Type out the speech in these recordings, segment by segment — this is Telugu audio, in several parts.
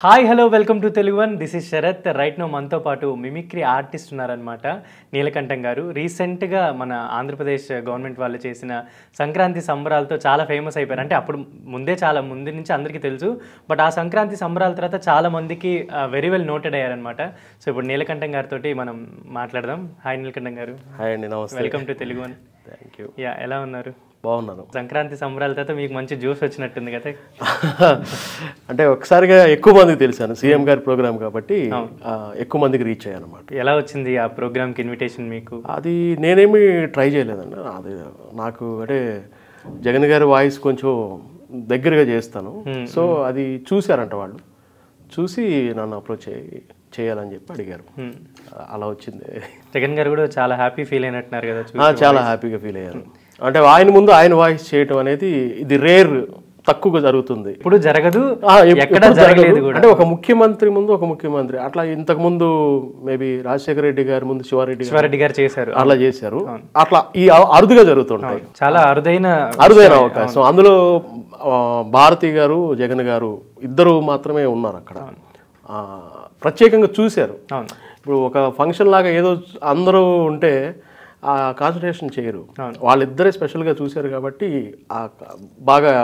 Hi hello welcome to Telugu one this is Sharath right now మనతో పాటు మిమిక్రీ ఆర్టిస్ట్ ఉన్నారనమాట నీలకంఠం గారు రీసెంట్గా మన ఆంధ్రప్రదేశ్ గవర్నమెంట్ వాళ్ళు చేసిన సంక్రాంతి సంబరాలతో చాలా ఫేమస్ అయిపోయారు అంటే అప్పుడు ముందే చాలా ముందు నుంచి అందరికీ తెలుసు బట్ ఆ సంక్రాంతి సంబరాల తర్వాత చాలా మందికి వెరీ వెల్ నోటెడ్ అయ్యారనమాట సో ఇప్పుడు నీలకంఠం గారితో మనం మాట్లాడదాం హాయ్ నీలకంఠం గారు హాయ్ అండి నమస్తే welcome to Telugu one thank you yeah ఎలా ఉన్నారు బాగున్నాను సంక్రాంతి సంబరాల తర్వాత మీకు మంచి జ్యూస్ వచ్చినట్టుంది కదా అంటే ఒకసారిగా ఎక్కువ మందికి తెలిసాను సీఎం గారి ప్రోగ్రామ్ కాబట్టి ఆ, ఎక్కువ మందికి రీచ్ అయ్యాను అనమాట ఎలా వచ్చింది ఆ ప్రోగ్రామ్కి ఇన్విటేషన్ మీకు అది నేనేమి ట్రై చేయలేదండి అది నాకు అంటే జగన్ గారి వాయిస్ కొంచెం దగ్గరగా చేస్తాను సో అది చూశారంట వాళ్ళు చూసి నన్ను అప్రోచ్ చేయాలని చెప్పి అడిగారు అలా వచ్చింది జగన్ గారు కూడా చాలా హ్యాపీ ఫీల్ అయినట్టున్నారు కదా చూ- ఆ, చాలా హ్యాపీగా ఫీల్ అయ్యాను అంటే ఆయన ముందు ఆయన వాయిస్ చేయటం అనేది ఇది రేర్ తక్కువగా జరుగుతుంది ఇప్పుడు జరగదు ఆ, ఎప్- ఎక్కడ ఎప్పుడు జరగలేదు జరగదు. కూడా అంటే ఒక ముఖ్యమంత్రి ముందు ఒక ముఖ్యమంత్రి అట్లా ఇంతకు ముందు మేబీ రాజశేఖర రెడ్డి గారి ముందు శివారెడ్డి గారు శివారెడ్డి గారు చేశారు అట్లా చేశారు అట్లా ఈ అ- అరుదుగా జరుగుతుంటాయి చాలా అరుదైన అరుదైన అవకాశం అందులో ఆ, భారతి గారు జగన్ గారు ఇద్దరు మాత్రమే ఉన్నారు అక్కడ ఆ, ప్రత్యేకంగా చూశారు అవును ఇప్పుడు ఒక ఫంక్షన్ లాగా ఏదో అందరూ ఉంటే ఆ కాన్సన్ట్రేషన్ చేయరు వాళ్ళిద్దరే స్పెషల్గా చూశారు కాబట్టి ఆ క- బాగా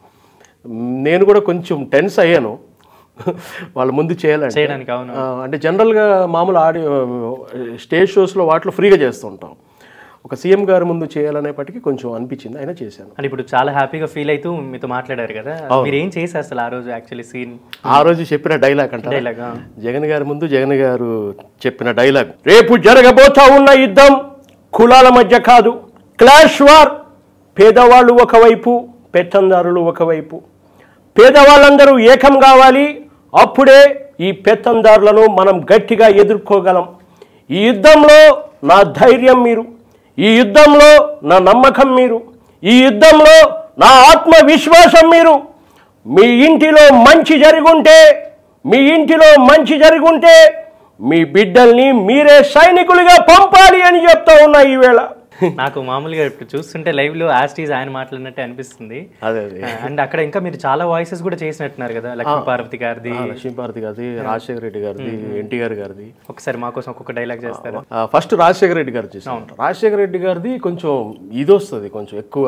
నేను కూడా కొంచెం టెన్స్ అయ్యాను వాళ్ళ ముందు చేయాలంటే చేయడానికి అవును ఆ, అంటే జనరల్గా మామూలు ఆడియో స్టేజ్ షోస్లో వాటిలో ఫ్రీగా చేస్తుంటాం ఒక సీఎం గారి ముందు చేయాలనేపటికి కొంచెం అనిపించింది అయినా చేశాను అంటే ఇప్పుడు చాలా హ్యాపీగా ఫీల్ అవుతూ మీతో మాట్లాడారు కదా మీరు ఏం చేశారు అసలు ఆ రోజు యాక్చువల్లీ సీన్ ఆ రోజు చెప్పిన డైలాగ్ అంటే డైలాగ్ జగన్ గారి ముందు జగన్ గారు చెప్పిన డైలాగ్ రేపు జరగబోతా ఉన్న యుద్ధం కులాల మధ్య కాదు క్లాష్ వార్ పేదవాళ్ళు ఒకవైపు పెత్తందారులు ఒకవైపు పేదవాళ్ళందరూ ఏకం కావాలి అప్పుడే ఈ పెత్తందారులను మనం గట్టిగా ఎదుర్కోగలం ఈ యుద్ధంలో నా ధైర్యం మీరు ఈ యుద్ధంలో నా నమ్మకం మీరు ఈ యుద్ధంలో నా ఆత్మవిశ్వాసం మీరు మీ ఇంటిలో మంచి జరుగుంటే మీ ఇంటిలో మంచి జరుగుంటే మీ బిడ్డల్ని మీరే సైనికులుగా పంపాలి అని చెప్తా ఉన్నా ఈవేళ నాకు మామూలుగా ఇప్పుడు చూస్తుంటే లైవ్ లో యాస్టీజ్ ఆయన మాట్లాడినట్టే అనిపిస్తుంది అదే అదే అండ్ అక్కడ ఇంకా మీరు చాలా వాయిసెస్ కూడా చేసినట్టున్నారు కదా లక్ష్మీ పార్వతి గారిది లక్ష్మీపార్వతి గారిది రాజశేఖర రెడ్డి గారిది ఎన్టీఆర్ గారిది ఒకసారి మా కోసం ఒక్కొక్క డైలాగ్ చేస్తారు ఆ, ఫస్ట్ రాజశేఖర రెడ్డి గారు చేశారు రాజశేఖర రెడ్డి గారిది కొంచెం ఇది వస్తుంది కొంచెం ఎక్కువ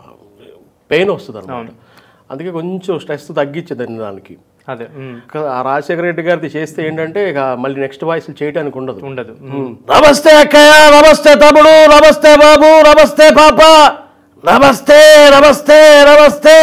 పెయిన్ వస్తుంది అనమాట అందుకే కొంచెం స్ట్రెస్ తగ్గించేదాన్ని దానికి అదే ఉమ్, కా- ఆ రాజశేఖర రెడ్డి గారిది చేస్తే ఏంటంటే ఇక మళ్ళీ నెక్స్ట్ వాయిస్ చేయడానికి ఉండదు ఉండదు ఉమ్, నమస్తే అక్కయ్య నమస్తే తమ్ముడు నమస్తే బాబు నమస్తే పాప నమస్తే నమస్తే నమస్తే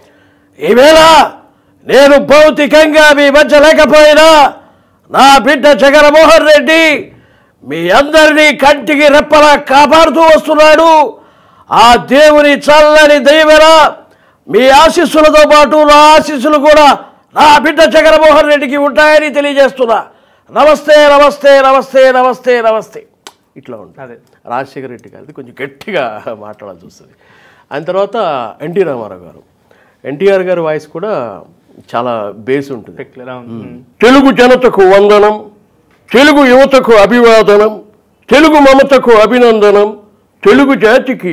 ఈవేళ నేను భౌతికంగా మీ మధ్య లేకపోయినా నా బిడ్డ జగన్మోహన్ రెడ్డి మీ అందరినీ కంటికి రెప్పలా కాపాడుతూ వస్తున్నాడు ఆ దేవుని చల్లని దైవన మీ ఆశీస్సులతో పాటు నా ఆశీస్సులు కూడా నా బిడ్డ జగన్మోహన్ రెడ్డికి ఉంటాయని తెలియజేస్తున్నా నమస్తే నమస్తే నమస్తే నమస్తే నమస్తే ఇట్లా ఉంటుంది అదే రాజశేఖర రెడ్డి గారిది కొంచెం గట్టిగా మాట్లాడాల్సి వస్తుంది ఆయన తర్వాత ఎన్టీ రామారావు గారు ఎన్టీఆర్ గారి వాయిస్ కూడా చాలా బేస్ ఉంటుంది Particular, అవును. ఉమ్. తెలుగు జనతకు వందనం తెలుగు యువతకు అభివాదనం తెలుగు మమతకు అభినందనం తెలుగు జాతికి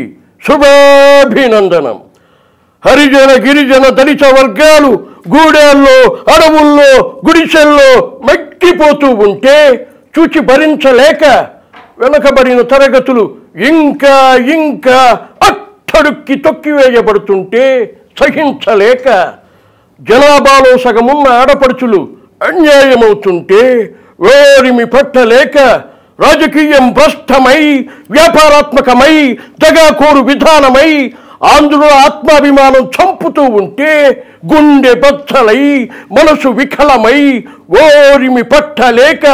శుభాభినందనం హరిజన గిరిజన దళిత వర్గాలు గూడెల్లో అడవుల్లో గుడిసెల్లో మట్టిపోతూ ఉంటే చూచి భరించలేక వెనకబడిన తరగతులు ఇంకా ఇంకా అట్టడుక్కి తొక్కివేయబడుతుంటే సహించలేక జనాభాలో సగమున్న ఆడపడుచులు అన్యాయమవుతుంటే ఓరిమి పట్టలేక రాజకీయం భ్రష్టమై వ్యాపారాత్మకమై దగాకోరు విధానమై ఆంధ్రుల ఆత్మాభిమానం చంపుతూ ఉంటే గుండె బచ్చలై మనసు వికలమై ఓరిమి పట్టలేక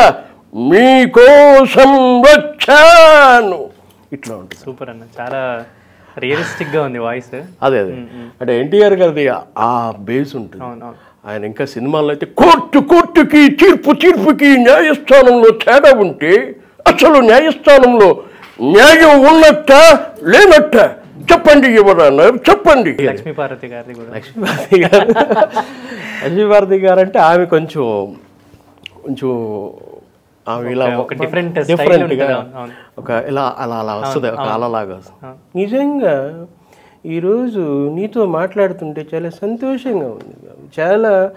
మీకోసం వచ్చాను ఇట్లా ఉంటుంది సూపర్ అన్న చాలా రియలిస్టిక్ గా ఉంది వాయిస్ అదే అదే అంటే ఎన్టీఆర్ గారిది ఆ బేస్ ఉంటుంది అవును అవును ఆయన ఇంకా సినిమాల్లో అయితే కోర్టు కోర్టుకి తీర్పు తీర్పుకి న్యాయస్థానంలో తేడా ఉంటే అసలు న్యాయస్థానంలో న్యాయం ఉన్నట్ట లేనట్ట చెప్పండి ఎవరన్నా చెప్పండి లక్ష్మీ పార్వతి గారిది కూడా లక్ష్మీభారతి గారు లక్ష్మీభారతి గారు అంటే ఆమె కొంచెం కొంచెం ఆమె ఇలా ఒక different style different ఉంటుంది. గా అవును, అవును. ఒక ఇలా అలా అలా వస్తుంది ఒక అలలాగా వస్తుంది నిజంగా ఈరోజు నీతో మాట్లాడుతుంటే చాలా సంతోషంగా ఉంది చాలా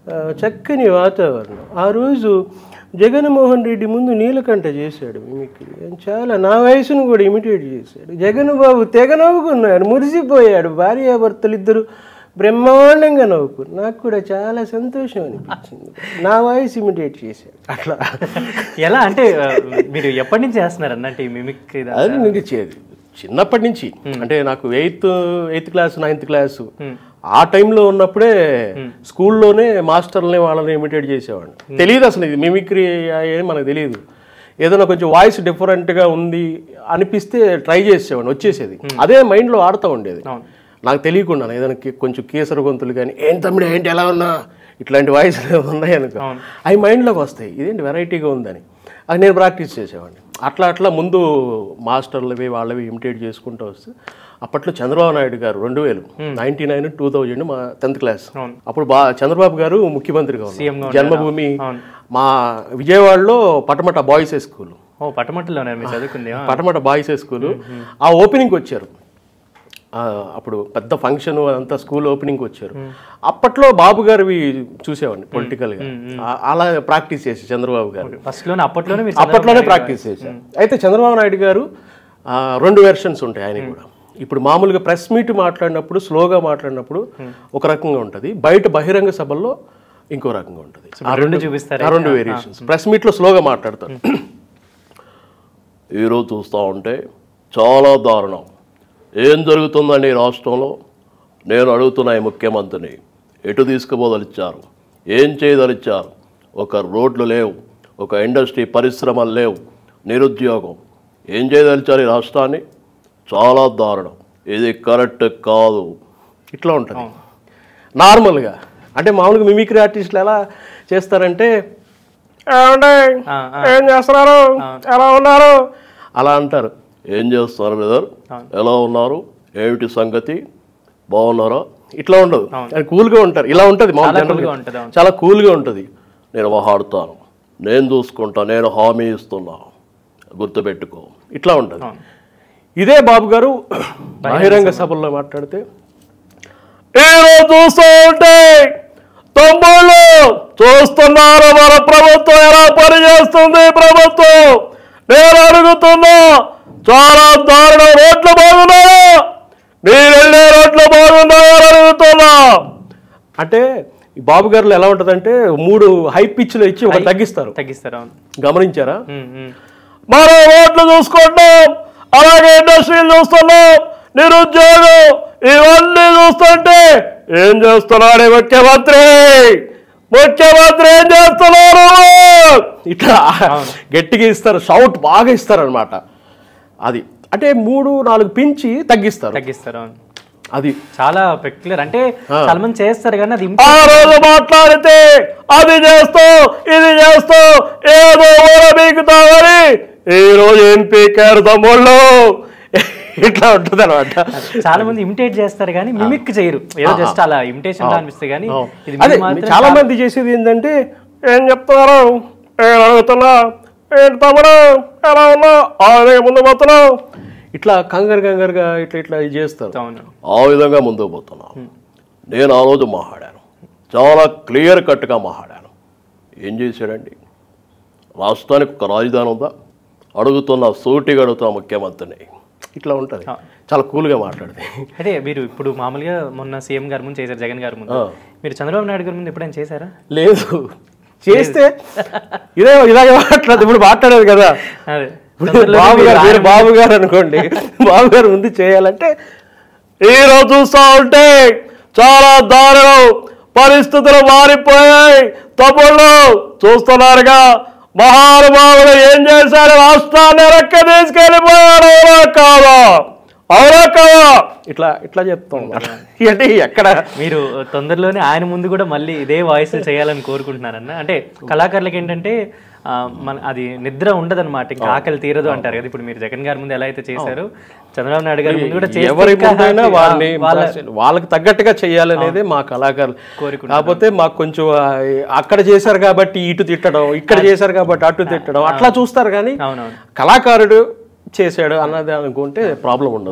ఆ, చక్కని వాతావరణం ఆ రోజు జగన్మోహన్ రెడ్డి ముందు నీలకంఠ చేశాడు మిమిక్రీ ఆయన చాలా నా వయసును కూడా ఇమిటేట్ చేశాడు జగన్ బాబు తెగ నవ్వుకున్నాడు మురిసిపోయాడు భార్యాభర్తలు ఇద్దరు బ్రహ్మాండంగా నవ్వుకున్నారు నాకు కూడా చాలా సంతోషం అనిపించింది నా వాయిస్ ఇమిటేట్ చేశాడు అట్లా ఎలా అంటే ఆ, మీరు ఎప్పటి నుంచి చేస్తున్నారు అన్నట్టు ఈ మిమిక్ అది నీకు చే- చిన్నప్పటి నుంచి అంటే నాకు eighth eighth class ninth class ఆ టైంలో ఉన్నప్పుడే స్కూల్లోనే మాస్టర్ని వాళ్ళని ఇమిటేట్ చేసేవాడిని తెలియదు అసలు ఇది మిమిక్రీ అని మనకు తెలియదు ఏదైనా కొంచెం వాయిస్ డిఫరెంట్గా ఉంది అనిపిస్తే ట్రై చేసేవాడిని వచ్చేసేది అదే మైండ్లో ఆడుతూ ఉండేది అవును. నాకు తెలియకుండా ఏదైనా కే- కొంచెం కేసర గొంతులు కానీ ఏం తమ్ముడు ఏంటి ఎలా ఉన్నా ఇట్లాంటి వాయిస్ ఉన్నాయి అనుకో అవి మైండ్లోకి వస్తాయి ఇదేంటి వెరైటీగా ఉందని అది నేను ప్రాక్టీస్ చేసేవాడిని అట్లా అట్లా ముందు మాస్టర్లవి వాళ్ళవి ఇమిటేట్ చేసుకుంటూ వస్తే అప్పట్లో చంద్రబాబు నాయుడు గారు రెండు వేలు నైన్టీ నైన్ టూ థౌజండ్ మా టెన్త్ క్లాస్ అవును. అప్పుడు బా చంద్రబాబు గారు ముఖ్యమంత్రిగా CM గా ఉన్నారు ఉన్నారు. జన్మభూమి అవును. మా విజయవాడలో పటమట బాయ్స్ స్కూల్ ఓ పట్టమట్టలో ఉన్నారు మీరు చదువుకుంది ఆ. పటమట బాయ్స్ స్కూల్ ఆ ఓపెనింగ్ వచ్చారు ఆ, అప్పుడు పెద్ద ఫంక్షన్ అంతా స్కూల్ ఓపెనింగ్ వచ్చారు అప్పట్లో బాబు గారివి చూసేవాడిని పొలిటికల్గా అలా ప్రాక్టీస్ చేసి చంద్రబాబు గారు ఫస్ట్ లోనే అప్పట్లోనే మీరు అప్పట్లోనే ప్రాక్టీస్ చేశారు అయితే చంద్రబాబు నాయుడు గారు ఆ, రెండు వెర్షన్స్ ఉంటాయి ఆయన కూడా ఇప్పుడు మామూలుగా ప్రెస్ మీట్ మాట్లాడినప్పుడు స్లోగా మాట్లాడినప్పుడు ఒక రకంగా ఉంటుంది బయట బహిరంగ సభల్లో ఇంకో రకంగా ఉంటుంది ఆ రెండు చూపిస్తారా? ఆ రెండు వేరియేషన్స్ ప్రెస్ మీట్లో స్లోగా మాట్లాడతారు ఈరోజు చూస్తూ ఉంటే చాలా దారుణం ఏం జరుగుతుందండి ఈ రాష్ట్రంలో నేను అడుగుతున్నా ఈ ముఖ్యమంత్రిని ఎటు తీసుకుపోదలిచ్చారు ఏం చేయదలిచ్చారు ఒక రోడ్లు లేవు ఒక ఇండస్ట్రీ పరిశ్రమలు లేవు నిరుద్యోగం ఏం చేయదలిచారు ఈ రాష్ట్రాన్ని చాలా దారుణం ఇది కరెక్ట్ కాదు ఇట్లా ఉంటుంది నార్మల్గా అంటే మామూలుగా మిమిక్రీ ఆర్టిస్టులు ఎలా చేస్తారంటే "ఏమండి? ఆ, ఏం చేస్తున్నారు ఎలా ఉన్నారు అలా అంటారు ఏం చేస్తున్నారు బ్రదర్ ఎలా ఉన్నారు ఏమిటి సంగతి బాగున్నారా ఇట్లా ఉండదు అది కూల్గా ఉంటారు ఇలా ఉంటుంది మామూలు చాలా general cool గా గా. ఉంటది, అవును. చాలా కూల్గా ఉంటుంది నేను మాట్లాడుతాను నేను చూసుకుంటా నేను హామీ ఇస్తున్నా గుర్తుపెట్టుకో ఇట్లా ఉంటుంది ఇదే బాబు గారు బహిరంగ సభల్లో మాట్లాడితే ఈరోజు చూస్తూ ఉంటే తమ్ముళ్ళు చూస్తున్నారు మన ప్రభుత్వం ఎలా పనిచేస్తుంది ప్రభుత్వం నేను అడుగుతున్నా చాలా దారుణ రోడ్లు బాగున్నాయా మీరు వెళ్ళే రోడ్లు బాగున్నాయా అని అడుగుతున్నా అంటే ఈ బాబు గారులు ఎలా ఉంటుందంటే మూడు హై పిచ్లు ఇచ్చి ఒక తగ్గిస్తారు తగ్గిస్తారు అవును గమనించారా ఉమ్, ఉమ్. మరో రోడ్లు చూసుకుంటాం అలాగే ఇండస్ట్రీలు చూస్తున్నాం నిరుద్యోగం ఇవన్నీ చూస్తుంటే ఏం చేస్తున్నాడు ఈ ముఖ్యమంత్రి ముఖ్యమంత్రి ఏం చేస్తున్నారు ఇట్లా గట్టిగా ఇస్తారు షౌట్ బాగా ఇస్తారు అనమాట అది అంటే మూడు నాలుగు పెంచి తగ్గిస్తారు తగ్గిస్తారు అవును అది చాలా పెక్యులర్ అంటే చాలా మంది చేస్తారు కానీ అది ఆ రోజు మాట్లాడితే అది చేస్తూ ఇది చేస్తూ ఏదో ఊరబీకుతామని ఈ రోజు ఏం పీకారు తమ్ముళ్ళు ఇట్లా ఉంటుంది అనమాట చాలా మంది ఇమిటేట్ చేస్తారు కానీ మిమిక్ చేయరు ఏదో జస్ట్ అలా ఇమిటేషన్ అనిపిస్తుంది కానీ ఇది అదే mimic మాత్రం చాలా మంది చేసేది ఏంటంటే ఏం చెప్తున్నారు నేను అడుగుతున్నా ఏంటి తమ్ముడు ఎలా ఉన్నావు ఆమె ముందు పోతున్నావు ఇట్లా కంగారు కంగారుగా ఇట్లా ఇట్లా ఇది చేస్తారు అవును ఆ విధంగా ముందుకు పోతున్నాం నేను ఆ రోజు మాట్లాడాను చాలా క్లియర్ కట్గా మాట్లాడాను ఏం చేశాడండి రాష్ట్రానికి ఒక రాజధాని ఉందా అడుగుతున్న సూటిగా అడుగుతున్న ముఖ్యమంత్రిని ఇట్లా ఉంటుంది చాలా కూల్గా మాట్లాడింది అదే మీరు ఇప్పుడు మామూలుగా మొన్న సీఎం గారి ముందు చేశారు జగన్ గారి ముందు మీరు చంద్రబాబు నాయుడు గారి ముందు ఎప్పుడైనా చేశారా లేదు చేస్తే ఇదే ఇలాగే మాట్లాడదు ఇప్పుడు మాట్లాడేది కదా అదే ఇప్పుడు బాబు గారు మీరు బాబు గారు అనుకోండి బాబు గారు ముందు చేయాలంటే ఈ రోజు చూస్తా ఉంటే చాలా దారుణం పరిస్థితులు మారిపోయాయి తమ్ముళ్ళు చూస్తున్నారుగా మహానుభావులు ఏం చేశారు రాష్ట్రాన్ని రెక్క తీసుకెళ్ళిపోయారు అవునా కాదా అవునా కాదా ఇట్లా ఇట్లా చెప్తాం అంటే ఎక్కడ మీరు తొందరలోనే ఆయన ముందు కూడా మళ్ళీ ఇదే వాయిస్ చేయాలని కోరుకుంటున్నారన్న అంటే కళాకారులకి ఏంటంటే ఆ, మన అది నిద్ర ఉండదన్నమాట ఇంకా ఆకలి తీరదు అంటారు కదా ఇప్పుడు మీరు జగన్ గారి ముందు ఎలా అయితే చేశారు చంద్రబాబు నాయుడు గారి ముందు కూడా చేస్తే ఎవరి ఇంకా ముందైనా happy. వాళ్ళని వాళ్ళ వాళ్ళకి తగ్గట్టుగా చేయాలనేది మా కళాకారులు కోరుకుంటున్నాం. కాకపోతే మాకు కొంచెం ఆ, అక్కడ చేశారు కాబట్టి ఇటు తిట్టడం ఇక్కడ చేశారు కాబట్టి అటు తిట్టడం అట్లా చూస్తారు కానీ అవునవును కళాకారుడు చేశాడు అన్నది అనుకుంటే ప్రాబ్లం ఉండదు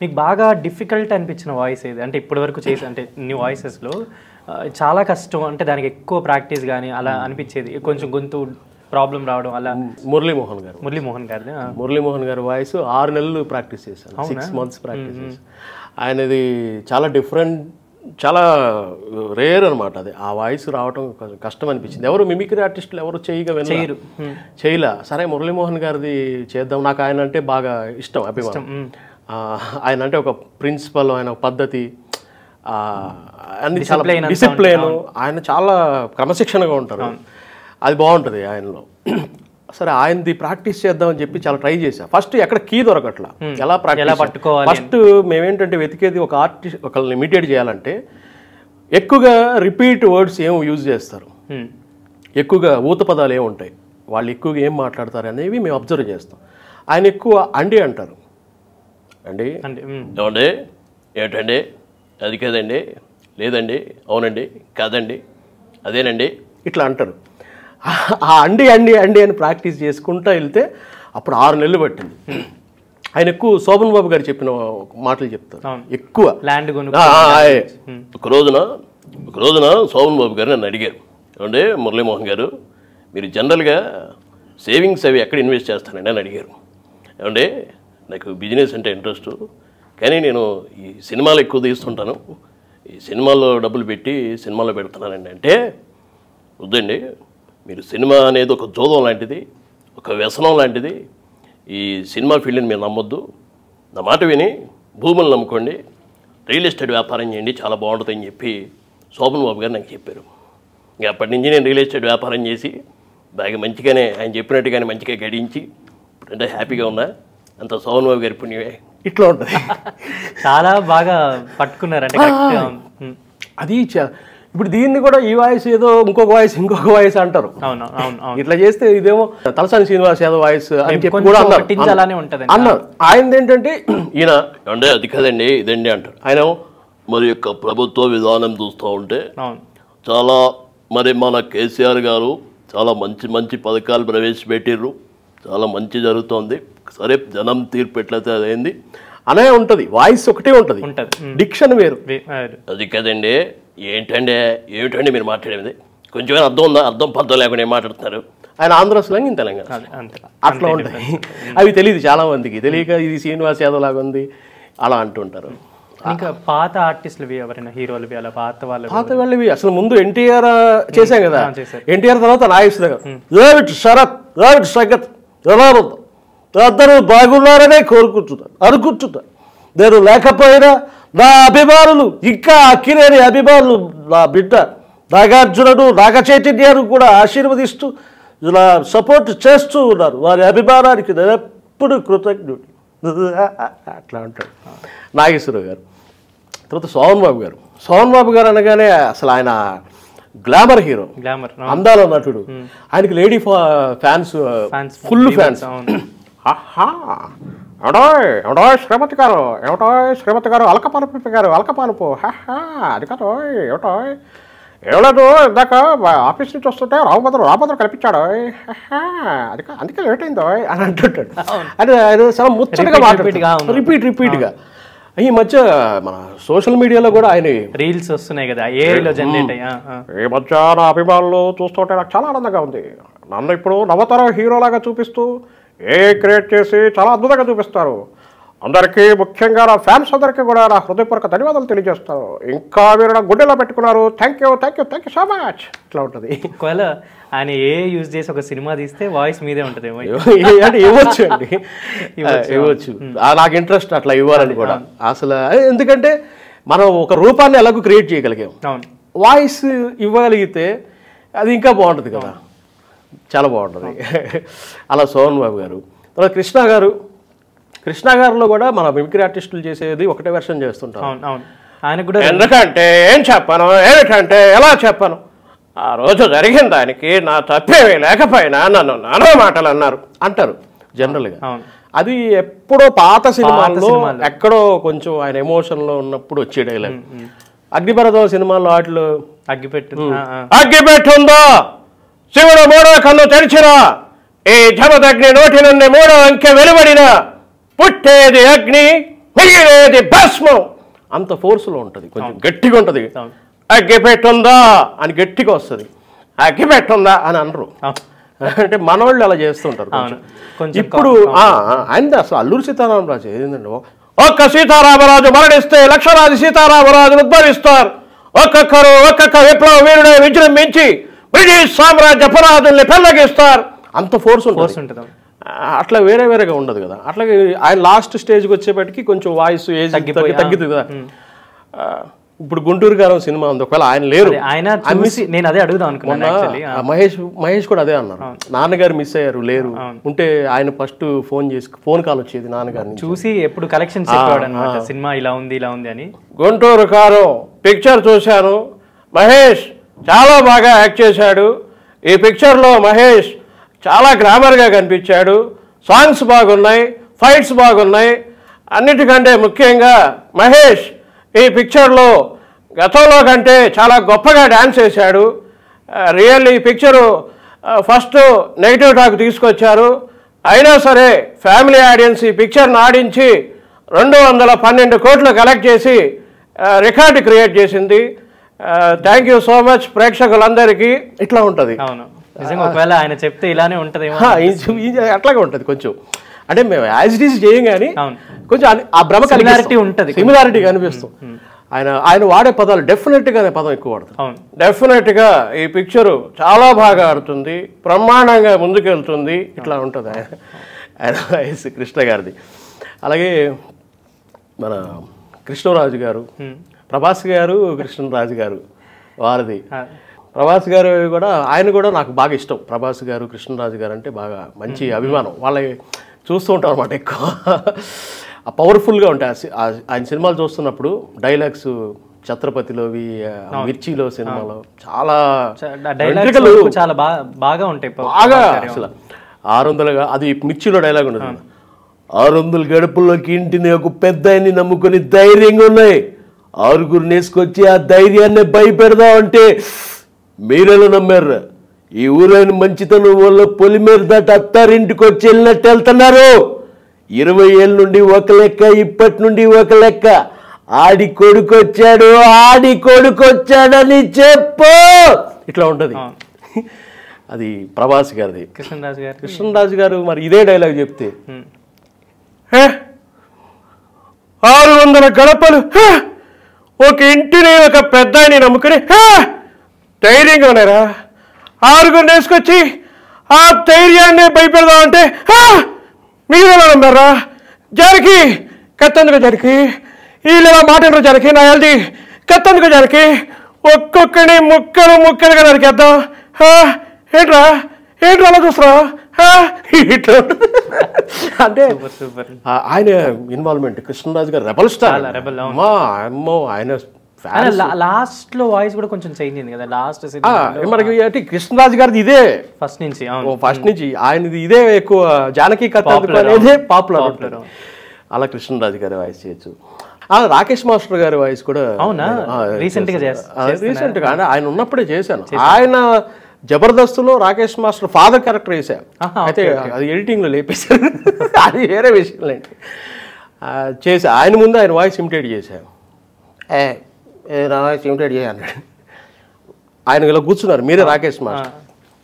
మీకు బాగా డిఫికల్ట్ అనిపించిన వాయిస్ ఏది అంటే ఇప్పటి వరకు చేసి అంటే ఇన్ని వాయిసెస్లో చాలా కష్టం అంటే దానికి ఎక్కువ ప్రాక్టీస్ కానీ అలా అనిపించేది కొంచెం గొంతు ప్రాబ్లం రావడం అలా మురళీమోహన్ గారు మురళీమోహన్ గారిది ఆ. మురళీమోహన్ గారి వాయిస్ ఆరు నెలలు ప్రాక్టీస్ చేశాను సిక్స్ మంత్స్ ప్రాక్టీస్ చేశాను ఆయనది చాలా డిఫరెంట్ చాలా రేర్ అనమాట అది ఆ వాయిస్ రావటం కొంచెం కష్టం అనిపించింది ఎవరు మిమిక్రీ ఆర్టిస్టులు ఎవరు చేయగా చేయరు. వినరు Hmm. చేయలే సరే మురళీమోహన్ గారిది చేద్దాం నాకు ఆయన అంటే బాగా ఇష్టం అభిమానం Hmm. ఆ, ఆయన అంటే ఒక ప్రిన్సిపల్ ఆయన ఒక పద్ధతి ఆ, అన్ని చాలా Discipline అంతా డిసిప్లిన్ ఆయన చాలా క్రమశిక్షణగా ఉంటారు అది బాగుంటుంది ఆయనలో సరే ఆయనది ప్రాక్టీస్ చేద్దామని చెప్పి చాలా ట్రై చేశా ఫస్ట్ ఎక్కడ కీ దొరకట్లా ఎలా ఎలా ప్రాక్టీస్ పట్టుకోవాలి ఫస్ట్ మేమేంటంటే వెతికేది ఒక ఆర్టిస్ట్ ఒకళ్ళని ఇమిటేట్ చేయాలంటే ఎక్కువగా రిపీట్ వర్డ్స్ ఏం యూజ్ చేస్తారు Hmm. ఎక్కువగా ఊత పదాలు ఏమి ఉంటాయి వాళ్ళు ఎక్కువగా ఏం మాట్లాడతారు అనేవి మేము అబ్జర్వ్ చేస్తాం ఆయన ఎక్కువ అండి అంటారు అండి అంటే hmm. ఏమండి ఏంటండి అది కదండి లేదండి అవునండి కాదండి అదేనండి ఇట్లా అంటారు ఆ అండి అండి అండి అని ప్రాక్టీస్ చేసుకుంటా వెళ్తే అప్పుడు ఆరు నెలలు పట్టింది ఆయన ఎక్కువ శోభన్ బాబు గారు చెప్పిన మాటలు చెప్తారు అవును. ఎక్కువ ల్యాండ్ కొను ఆ, ఆ, ఆయ్. ఒక రోజున ఒక రోజున శోభన్ బాబు గారు నన్ను అడిగారు ఏమంటే మురళీమోహన్ గారు మీరు జనరల్గా సేవింగ్స్ అవి ఎక్కడ ఇన్వెస్ట్ చేస్తానండి అని అడిగారు ఏమంటే నాకు బిజినెస్ అంటే ఇంట్రెస్ట్ కానీ నేను ఈ సినిమాలు ఎక్కువ తీస్తుంటాను ఈ సినిమాల్లో డబ్బులు పెట్టి సినిమాలో పెడుతున్నానండి అంటే వద్దండి మీరు సినిమా అనేది ఒక జోదం లాంటిది ఒక వ్యసనం లాంటిది ఈ సినిమా ఫీల్డ్ని మీరు నమ్మొద్దు నా మాట విని భూములు నమ్ముకోండి రియల్ ఎస్టేట్ వ్యాపారం చేయండి చాలా బాగుంటుందని చెప్పి శోభన్ బాబు గారు నాకు చెప్పారు ఇంకా అప్పటి నుంచి నేను రియల్ ఎస్టేట్ వ్యాపారం చేసి బాగా మంచిగానే ఆయన చెప్పినట్టుగానే మంచిగా గడించి అంటే హ్యాపీగా ఉన్నా అంత శోభన్ బాబు గారి పుణ్యమే ఇట్లా ఉంటుంది చాలా బాగా పట్టుకున్నారు అంటే కరెక్ట్ అది చ- ఇప్పుడు దీన్ని కూడా ఈ వాయిస్ ఏదో ఇంకొక వాయిస్ ఇంకొక వాయిస్ అంటారు అవును అవును అవును ఇట్లా చేస్తే ఇదేమో తలసాని శ్రీనివాస్ యాదవ్ వాయిస్ అని చెప్పి కొంచెం కూడా అన్నారు ఒక tinge అలానే ఉంటదండి. అన్నారు ఆయన ఏంటంటే ఈయన అంటే అది కదండి ఇదండి అంటారు ఆయన మరి యొక్క ప్రభుత్వ విధానం చూస్తూ ఉంటే అవును చాలా మరి మన కేసీఆర్ గారు చాలా మంచి మంచి పథకాలు ప్రవేశపెట్టిర్రు చాలా మంచి జరుగుతోంది సరే జనం తీర్పు ఎట్లయితే అదైంది అనే ఉంటుంది వాయిస్ ఒకటే ఉంటుంది ఉంటది ఉమ్. డిక్షన్ వేరు వే- ఆ, అది కదండి ఏంటండి ఏమిటండి మీరు మాట్లాడేది కొంచెం అర్థం ఉందా అర్థం పద్ధం లేకుండా ఏం మాట్లాడుతున్నారు ఆయన ఆంధ్ర స్లాంగ్ ఇంత తెలంగాణ అదే, అంతే అట్లా ఉంటాయి అవి తెలియదు చాలా మందికి తెలియక ఇది శ్రీనివాస్ యాదవ్ లాగా ఉంది అలా అంటుంటారు ఇంకా పాత ఆర్టిస్టులు ఎవరైనా హీరోలు అలా పాత వాళ్ళు పాత వాళ్ళవి అసలు ముందు ఎన్టీఆర్ చేశాం కదా ఆ, చేశారు. ఎన్టీఆర్ తర్వాత నాగేశ్వర గారు ఏమిటి శరత్ ఏమిటి సంగత్ ఎలా ఉంది అందరూ బాగున్నారనే కోరుకుంటున్నారు అనుకుంటున్నారు నేను లేకపోయినా నా అభిమానులు ఇంకా అక్కినేని అభిమానులు నా బిడ్డ నాగార్జునుడు నాగ చైతన్యాన్ని కూడా ఆశీర్వదిస్తూ ఇలా సపోర్ట్ చేస్తూ ఉన్నారు వారి అభిమానానికి నేను ఎప్పుడు కృతజ్ఞుడు అట్లా అంటాడు నాగేశ్వరరావు గారు తర్వాత సోహన్ బాబు గారు సోహన్ బాబు గారు అనగానే అసలు ఆయన గ్లామర్ హీరో గ్లామర్ అందాల నటుడు ఆయనకి lady fans Fans, full females, fans అవును. ఎవడోయ్ ఎవడోయ్ శ్రీమతి గారు ఎవటోయ్ శ్రీమతి గారు అలకపాలపు గారు అలకపాలపు హాహా అది కాదు ఎవటోయ్ ఏవలేదు ఇందాక మా ఆఫీస్ నుంచి వస్తుంటే రామభద్రం రామభద్రం కనిపించాడు హాహా, అది కా- అందుకే లేట్ అయిందో అని అంటుంటాడు అంటే ఆయన చాలా ముచ్చటగా Repeat, repeat గా మాట్లాడుతాడు అవును. రిపీట్ రిపీట్గా ఈ మధ్య మన సోషల్ మీడియాలో కూడా ఆయన రీల్స్ వస్తున్నాయి కదా ఏఐలో జనరేట్ అయ్యా ఆ. ఈ మధ్య నా అభిమానులు చూస్తుంటే నాకు చాలా ఆనందంగా ఉంది నన్ను ఇప్పుడు నవతరం హీరోలాగా చూపిస్తూ ఏ క్రియేట్ చేసి చాలా అద్భుతంగా చూపిస్తారు అందరికీ ముఖ్యంగా నా ఫ్యాన్స్ అందరికీ కూడా నా హృదయపూర్వక ధన్యవాదాలు తెలియజేస్తారు ఇంకా మీరు నా గుండెలో పెట్టుకున్నారు thank you thank you thank you so much ఇట్లా ఉంటుంది ఒకవేళ ఆయన ఏ యూజ్ చేసి ఒక సినిమా తీస్తే వాయిస్ మీదే ఉంటదేమో అంటే ఇవ్వచ్చు అండి ఇవ్వచ్చు ఆ, నాకు ఇంట్రెస్ట్ అట్లా ఇవ్వాలని కూడా అసలు ఎందుకంటే మనం ఒక రూపాన్ని ఎలాగో క్రియేట్ చేయగలిగాం అవును వాయిస్ ఇవ్వగలిగితే అది ఇంకా బాగుంటుంది కదా చాలా బాగుంటుంది అలా సోహన్ బాబు గారు తర్వాత కృష్ణ గారు కృష్ణ గారిలో కూడా మన మిమిక్రీ ఆర్టిస్టులు చేసేది ఒకటే వెర్షన్ చేస్తుంటారు అవును అవును ఆయన కూడా ఎందుకంటే ఏం చెప్పను ఏమిటంటే ఎలా చెప్పను ఆ రోజు జరిగిన దానికి నా తప్పేమీ లేకపోయినా నన్ను నానా మాటలు అన్నారు అంటారు జనరల్గా అవును అది ఎప్పుడో పాత సినిమాల్లో సినిమాల్లో. ఎక్కడో కొంచెం ఆయన ఎమోషన్లో ఉన్నప్పుడు వచ్చే డైలాగ్ అగ్నిపర్వతం సినిమాల్లో వాటిలో అగ్గిపెట్టు ఆ, ఆ. అగ్గి పెట్టుందో శివుడు మూడో కన్ను తెరిచిన ఈ జమదగ్ని నోటి నుండి మూడో అంకె వెలువడిన పుట్టేది అగ్ని చెయ్యలేది భస్మం అంత ఫోర్స్లో ఉంటుంది కొంచెం గట్టిగా ఉంటుంది అవును. అగ్గి పెట్టుందా అని గట్టిగా వస్తుంది అగ్గి పెట్టుందా అని అనరు అవును. అంటే మనవాళ్ళు అలా చేస్తుంటారు అవును కొంచెం. కొంచెం ఇప్పుడు ఆ, ఆ, ఆయనది అసలు అల్లూరి సీతారామరాజు ఏంటంటే ఒక్క సీతారామరాజు మరణిస్తే లక్షలాది సీతారామరాజులు ఉద్భవిస్తారు ఒక్కొక్కరు ఒక్కొక్క విప్లవ వీరుడే విజృంభించి బ్రిటిష్ సామ్రాజ్య పునాదుల్ని పెల్లగిస్తారు అంత ఫోర్స్ ఫోర్స్ ఉంటుంది ఉంటుంది అవును. ఆ, అట్లా వేరే వేరేగా ఉండదు కదా అట్లాగే ఆయన లాస్ట్ స్టేజ్కి వచ్చేప్పటికి కొంచెం వాయిస్ ఏజ్ తగ్గిపోయి, తగ్గి తగ్గుతుంది కదా ఆ, ఇప్పుడు గుంటూరు గారం సినిమా ఉంది ఒకవేళ ఆయన లేరు అదే, ఆయన చూసి నేను అదే అడుగుదాం అనుకున్నాను యాక్చువల్లీ ఆ మహేష్ మహేష్ కూడా అదే అన్నారు నాన్నగారు మిస్ అయ్యారు లేరు ఉంటే ఆయన ఫస్ట్ ఫోన్ చేసి ఫోన్ కాల్ వచ్చేది నాన్నగారి నుంచి చూసి ఎప్పుడు కలెక్షన్ చెప్పేవాడు అనమాట సినిమా ఇలా ఉంది ఇలా ఉంది అని గుంటూరు కారం పిక్చర్ చూశాను మహేష్ చాలా బాగా యాక్ట్ చేశాడు ఈ పిక్చర్లో మహేష్ చాలా గ్రామర్గా కనిపించాడు సాంగ్స్ బాగున్నాయి ఫైట్స్ బాగున్నాయి అన్నిటికంటే ముఖ్యంగా మహేష్ ఈ పిక్చర్లో గతంలో కంటే చాలా గొప్పగా డ్యాన్స్ చేశాడు రియల్లీ ఈ పిక్చరు ఫస్ట్ నెగిటివ్ టాక్ తీసుకొచ్చారు అయినా సరే ఫ్యామిలీ ఆడియన్స్ ఈ పిక్చర్ని ఆడించి రెండు వందల పన్నెండు కోట్లు కలెక్ట్ చేసి రికార్డు క్రియేట్ చేసింది థ్యాంక్ యూ సో మచ్ ప్రేక్షకులందరికీ ఇట్లా ఉంటుంది అవును నిజంగా ఒకవేళ ఆయన చెప్తే ఇలానే ఉంటదేమో హా, ఇది- ఇది అట్లాగే ఉంటుంది కొంచెం అంటే మేము యాజ్ ఇట్ ఈస్ చేయం కానీ అవును. కొంచెం అన్ని- ఆ భ్రమ Similarity ఉంటది. సిమిలారిటీ కనిపిస్తాం ఆయన ఆయన వాడే పదాలు డెఫినెట్గా అనే పదం ఎక్కువ వాడతారు అవును డెఫినెట్గా ఈ పిక్చరు చాలా బాగా ఆడుతుంది బ్రహ్మాండంగా ముందుకెళ్తుంది ఇట్లా ఉంటుంది ఆయన ఆయన వయసు కృష్ణ గారిది అలాగే మన కృష్ణరాజు గారు ప్రభాస్ గారు కృష్ణరాజు గారు వారిది ఆ, ప్రభాస్ గారు కూడా ఆయన కూడా నాకు బాగా ఇష్టం ప్రభాస్ గారు కృష్ణరాజు గారు అంటే బాగా మంచి అభిమానం వాళ్ళ చూస్తూ ఉంటాం అనమాట ఎక్కువ ఆ పవర్ఫుల్గా ఉంటాయి ఆ సి- ఆ- ఆయన సినిమాలు చూస్తున్నప్పుడు డైలాగ్స్ ఛత్రపతిలోవి ఆ మిర్చిలో సినిమాలో చాలా డైలాగ్స్ వెంట్రుకలు వరకు చాలా బాగా బాగా ఉంటాయి ప- బాగా ప్రభాస్ గారి. అసలు ఆరు వందలుగా అది మిర్చిలో డైలాగ్ ఉండదు ఆరు వందల గడపల్లోకి ఇంటిని ఒక పెద్ద ఆయన్ని నమ్ముకొని ధైర్యంగా ఉన్నాయి ఆరుగురు నేసుకొచ్చి ఆ ధైర్యాన్ని భయపెడదాం అంటే మీరెలా నమ్మారు ఈ ఊరైన మంచితనం వల్ల పొలిమేర దాటి అత్తారింటికి వచ్చి వెళ్ళినట్టు వెళ్తున్నారు ఇరవై ఏళ్ళ నుండి ఒక లెక్క ఇప్పటి నుండి ఒక లెక్క ఆడి కొడుకు వచ్చాడు ఆడి కొడుకు వచ్చాడని చెప్పు ఇట్లా ఉంటది అది ప్రభాస్ గారిది కృష్ణరాజు గారు కృష్ణరాజు గారు మరి ఇదే డైలాగ్ చెప్తే ఉమ్. "హే, ఆరు వందల గడపలు హే, ఒక ఇంటిని ఒక పెద్దాయని నమ్ముకుని హే, ధైర్యంగా ఉన్నారా ఆరుగురు వేసుకొచ్చి ఆ ధైర్యాన్ని భయపెడదామంటే "హే, మీరు ఎలా నమ్మారా జరికి కత్తందుకు జరికి వీళ్ళు ఇలా మాట్లాడరు జరికి నా హెల్దీ కత్తందుకు జరికి ఒక్కొక్కని ముక్కలు ముక్కలుగా నరికేద్దాం "హే, ఏంట్రా ఏంట్రా అలా చూస్తున్నా ఇట్లా అంటే సూపర్ సూపర్ ఆ- ఆయన ఇన్వాల్వ్మెంట్ కృష్ణరాజు గారు రెబల్ స్టార్ చాలా rebel, అవును. అమ్మా అమ్మో ఆయన fan. ఆయన లాస్ట్ లో వాయిస్ కూడా కొంచెం చేంజ్ అయింది కదా లాస్ట్ ఆ, మనకి అంటే కృష్ణరాజు గారిది ఇదే ఫస్ట్ నుంచి అవును ఫస్ట్ నుంచి ఆయనది ఇదే ఎక్కువ జానకి కథ Popular, అనేది అవును. పాపులర్ Popular, అవును. అలా కృష్ణరాజు గారి వాయిస్ చేయొచ్చు ఆ, రాకేష్ మాస్టర్ గారి వాయిస్ కూడా అవునా? ఆ, Recent గా చేశాను. చేస్- ఆ, recent గా అంటే ఆయన ఉన్నప్పుడే చేశాను ఆయన జబర్దస్త్లో రాకేష్ మాస్టర్ ఫాదర్ క్యారెక్టర్ వేసాను ఆహా, అయితే అది ఎడిటింగ్లో లేపేశారు అది వేరే విషయం లేండి ఆ, చేసా ఆయన ముందు ఆయన వాయిస్ ఇమిటేట్ చేశాను ఏ ఏ, నా వాయిస్ ఇమిటేట్ చేయన్నాడు ఆయన ఇలా కూర్చున్నారు మీరే రాకేష్ మాస్టర్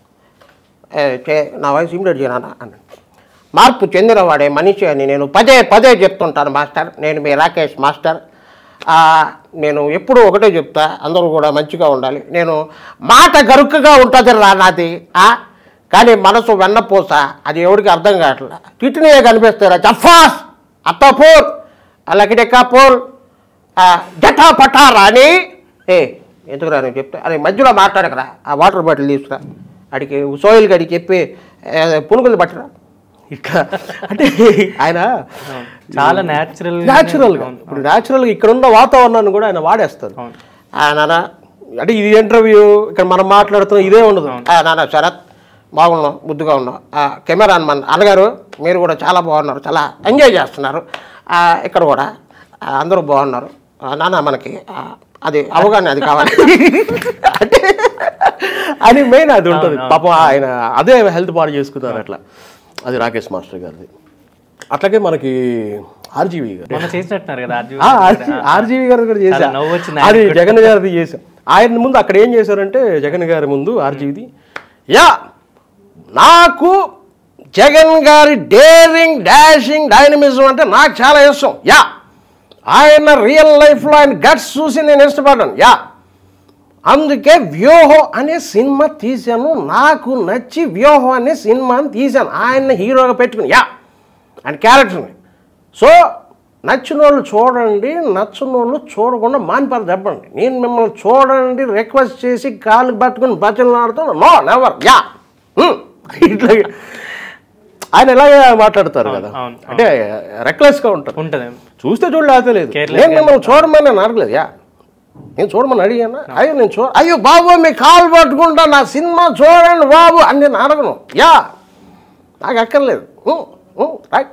ఏ, చే- నా వయసు ఇమిడియట్ చేయనా అన్నాడు మార్పు చెందినవాడే మనిషి అని నేను పదే పదే చెప్తుంటాను మాస్టర్ నేను మీ రాకేష్ మాస్టర్ ఆ, నేను ఎప్పుడూ ఒకటే చెప్తా అందరూ కూడా మంచిగా ఉండాలి నేను మాట గరుకుగా ఉంటుంది రా నాది ఆ? కానీ మనసు వెన్నపూస అది ఎవరికి అర్థం కావట్లే తిట్టినే కనిపిస్తారా జఫాస్ అత్తపూర్ లకిడెక్కాపూర్ జటా పటారా అని ఏ ఎందుకురా నేను చెప్తా అరే మధ్యలో మాట్లాడకరా ఆ వాటర్ బాటిల్ తీసుకురా అడిగి సోయిల్ గడికి చెప్పి ఏ, పునుగులు పట్టరా ఇట్లా అంటే ఆయన చాలా న్యాచురల్ న్యాచురల్గా ఇప్పుడు న్యాచురల్గా ఇక్కడ ఉన్న వాతావరణాన్ని కూడా ఆయన వాడేస్తారు అవును. ఆ, నాన్న అంటే ఇది ఇంటర్వ్యూ ఇక్కడ మనం మాట్లాడుతున్నాం ఇదే ఉండదు ఆ, నాన్న శరత్ బాగున్నాం ముద్దుగా ఉన్నాం ఆ, కెమెరా మన అన్నగారు మీరు కూడా చాలా బాగున్నారు చాలా ఎంజాయ్ చేస్తున్నారు ఆ, ఇక్కడ కూడా ఆ, అందరూ బాగున్నారు ఆ, నాన్న మనకి ఆ, అది అవగాహన అది కావాలి అంటే అని మెయిన్ అది ఉంటుంది పాపం ఆయన అదే హెల్త్ పాడు చేసుకున్నారు అట్లా అది రాకేష్ మాస్టర్ గారిది అట్లాగే మనకి ఆర్జీవి గారు మొన్న చేసినట్టున్నారు కదా అర్జున్ ఆ, ఆర్- ఆర్జీవి గారు కూడా చేశారు చాలా నవ్వు వచ్చింది అది జగన్ గారిది చేశాం ఆయన ముందు అక్కడ ఏం చేశారంటే జగన్ గారి ముందు ఆర్జీవిది యా నాకు జగన్ గారి డేరింగ్ డాషింగ్ డైనమిజం అంటే నాకు చాలా ఇష్టం యా ఆయన రియల్ లైఫ్లో ఆయన గట్స్ చూసి నేను ఇష్టపడ్డాను యా అందుకే వ్యూహం అనే సినిమా తీశాను నాకు నచ్చి వ్యూహం అనే సినిమాని తీశాను ఆయన హీరోగా పెట్టుకుని యా ఆయన క్యారెక్టర్ని సో నచ్చిన వాళ్ళు చూడండి నచ్చిన వాళ్ళు చూడకుండా మానిపారు చెప్పండి నేను మిమ్మల్ని చూడండి రిక్వెస్ట్ చేసి కాలు పట్టుకుని బట్టలు ఆడుతాను నో నెవర్ యా ఇట్లా ఆయన ఎలాగే మాట్లాడతారు కదా అవును, అంటే రెక్లెస్గా ఉంటారు ఉంటుంది చూస్తే చూడలేకపోతే లేదు Careless నేను మిమ్మల్ని చూడమని నేను అడగలేదు యా నేను చూడమని అడిగాను అయ్యో నేను చూ అయ్యో బాబు మీ కాలు పట్టుకుంటా నా సినిమా చూడండి బాబు అని నేను అడగను యా నాకు అక్కర్లేదు ఊ, ఊ, రైట్.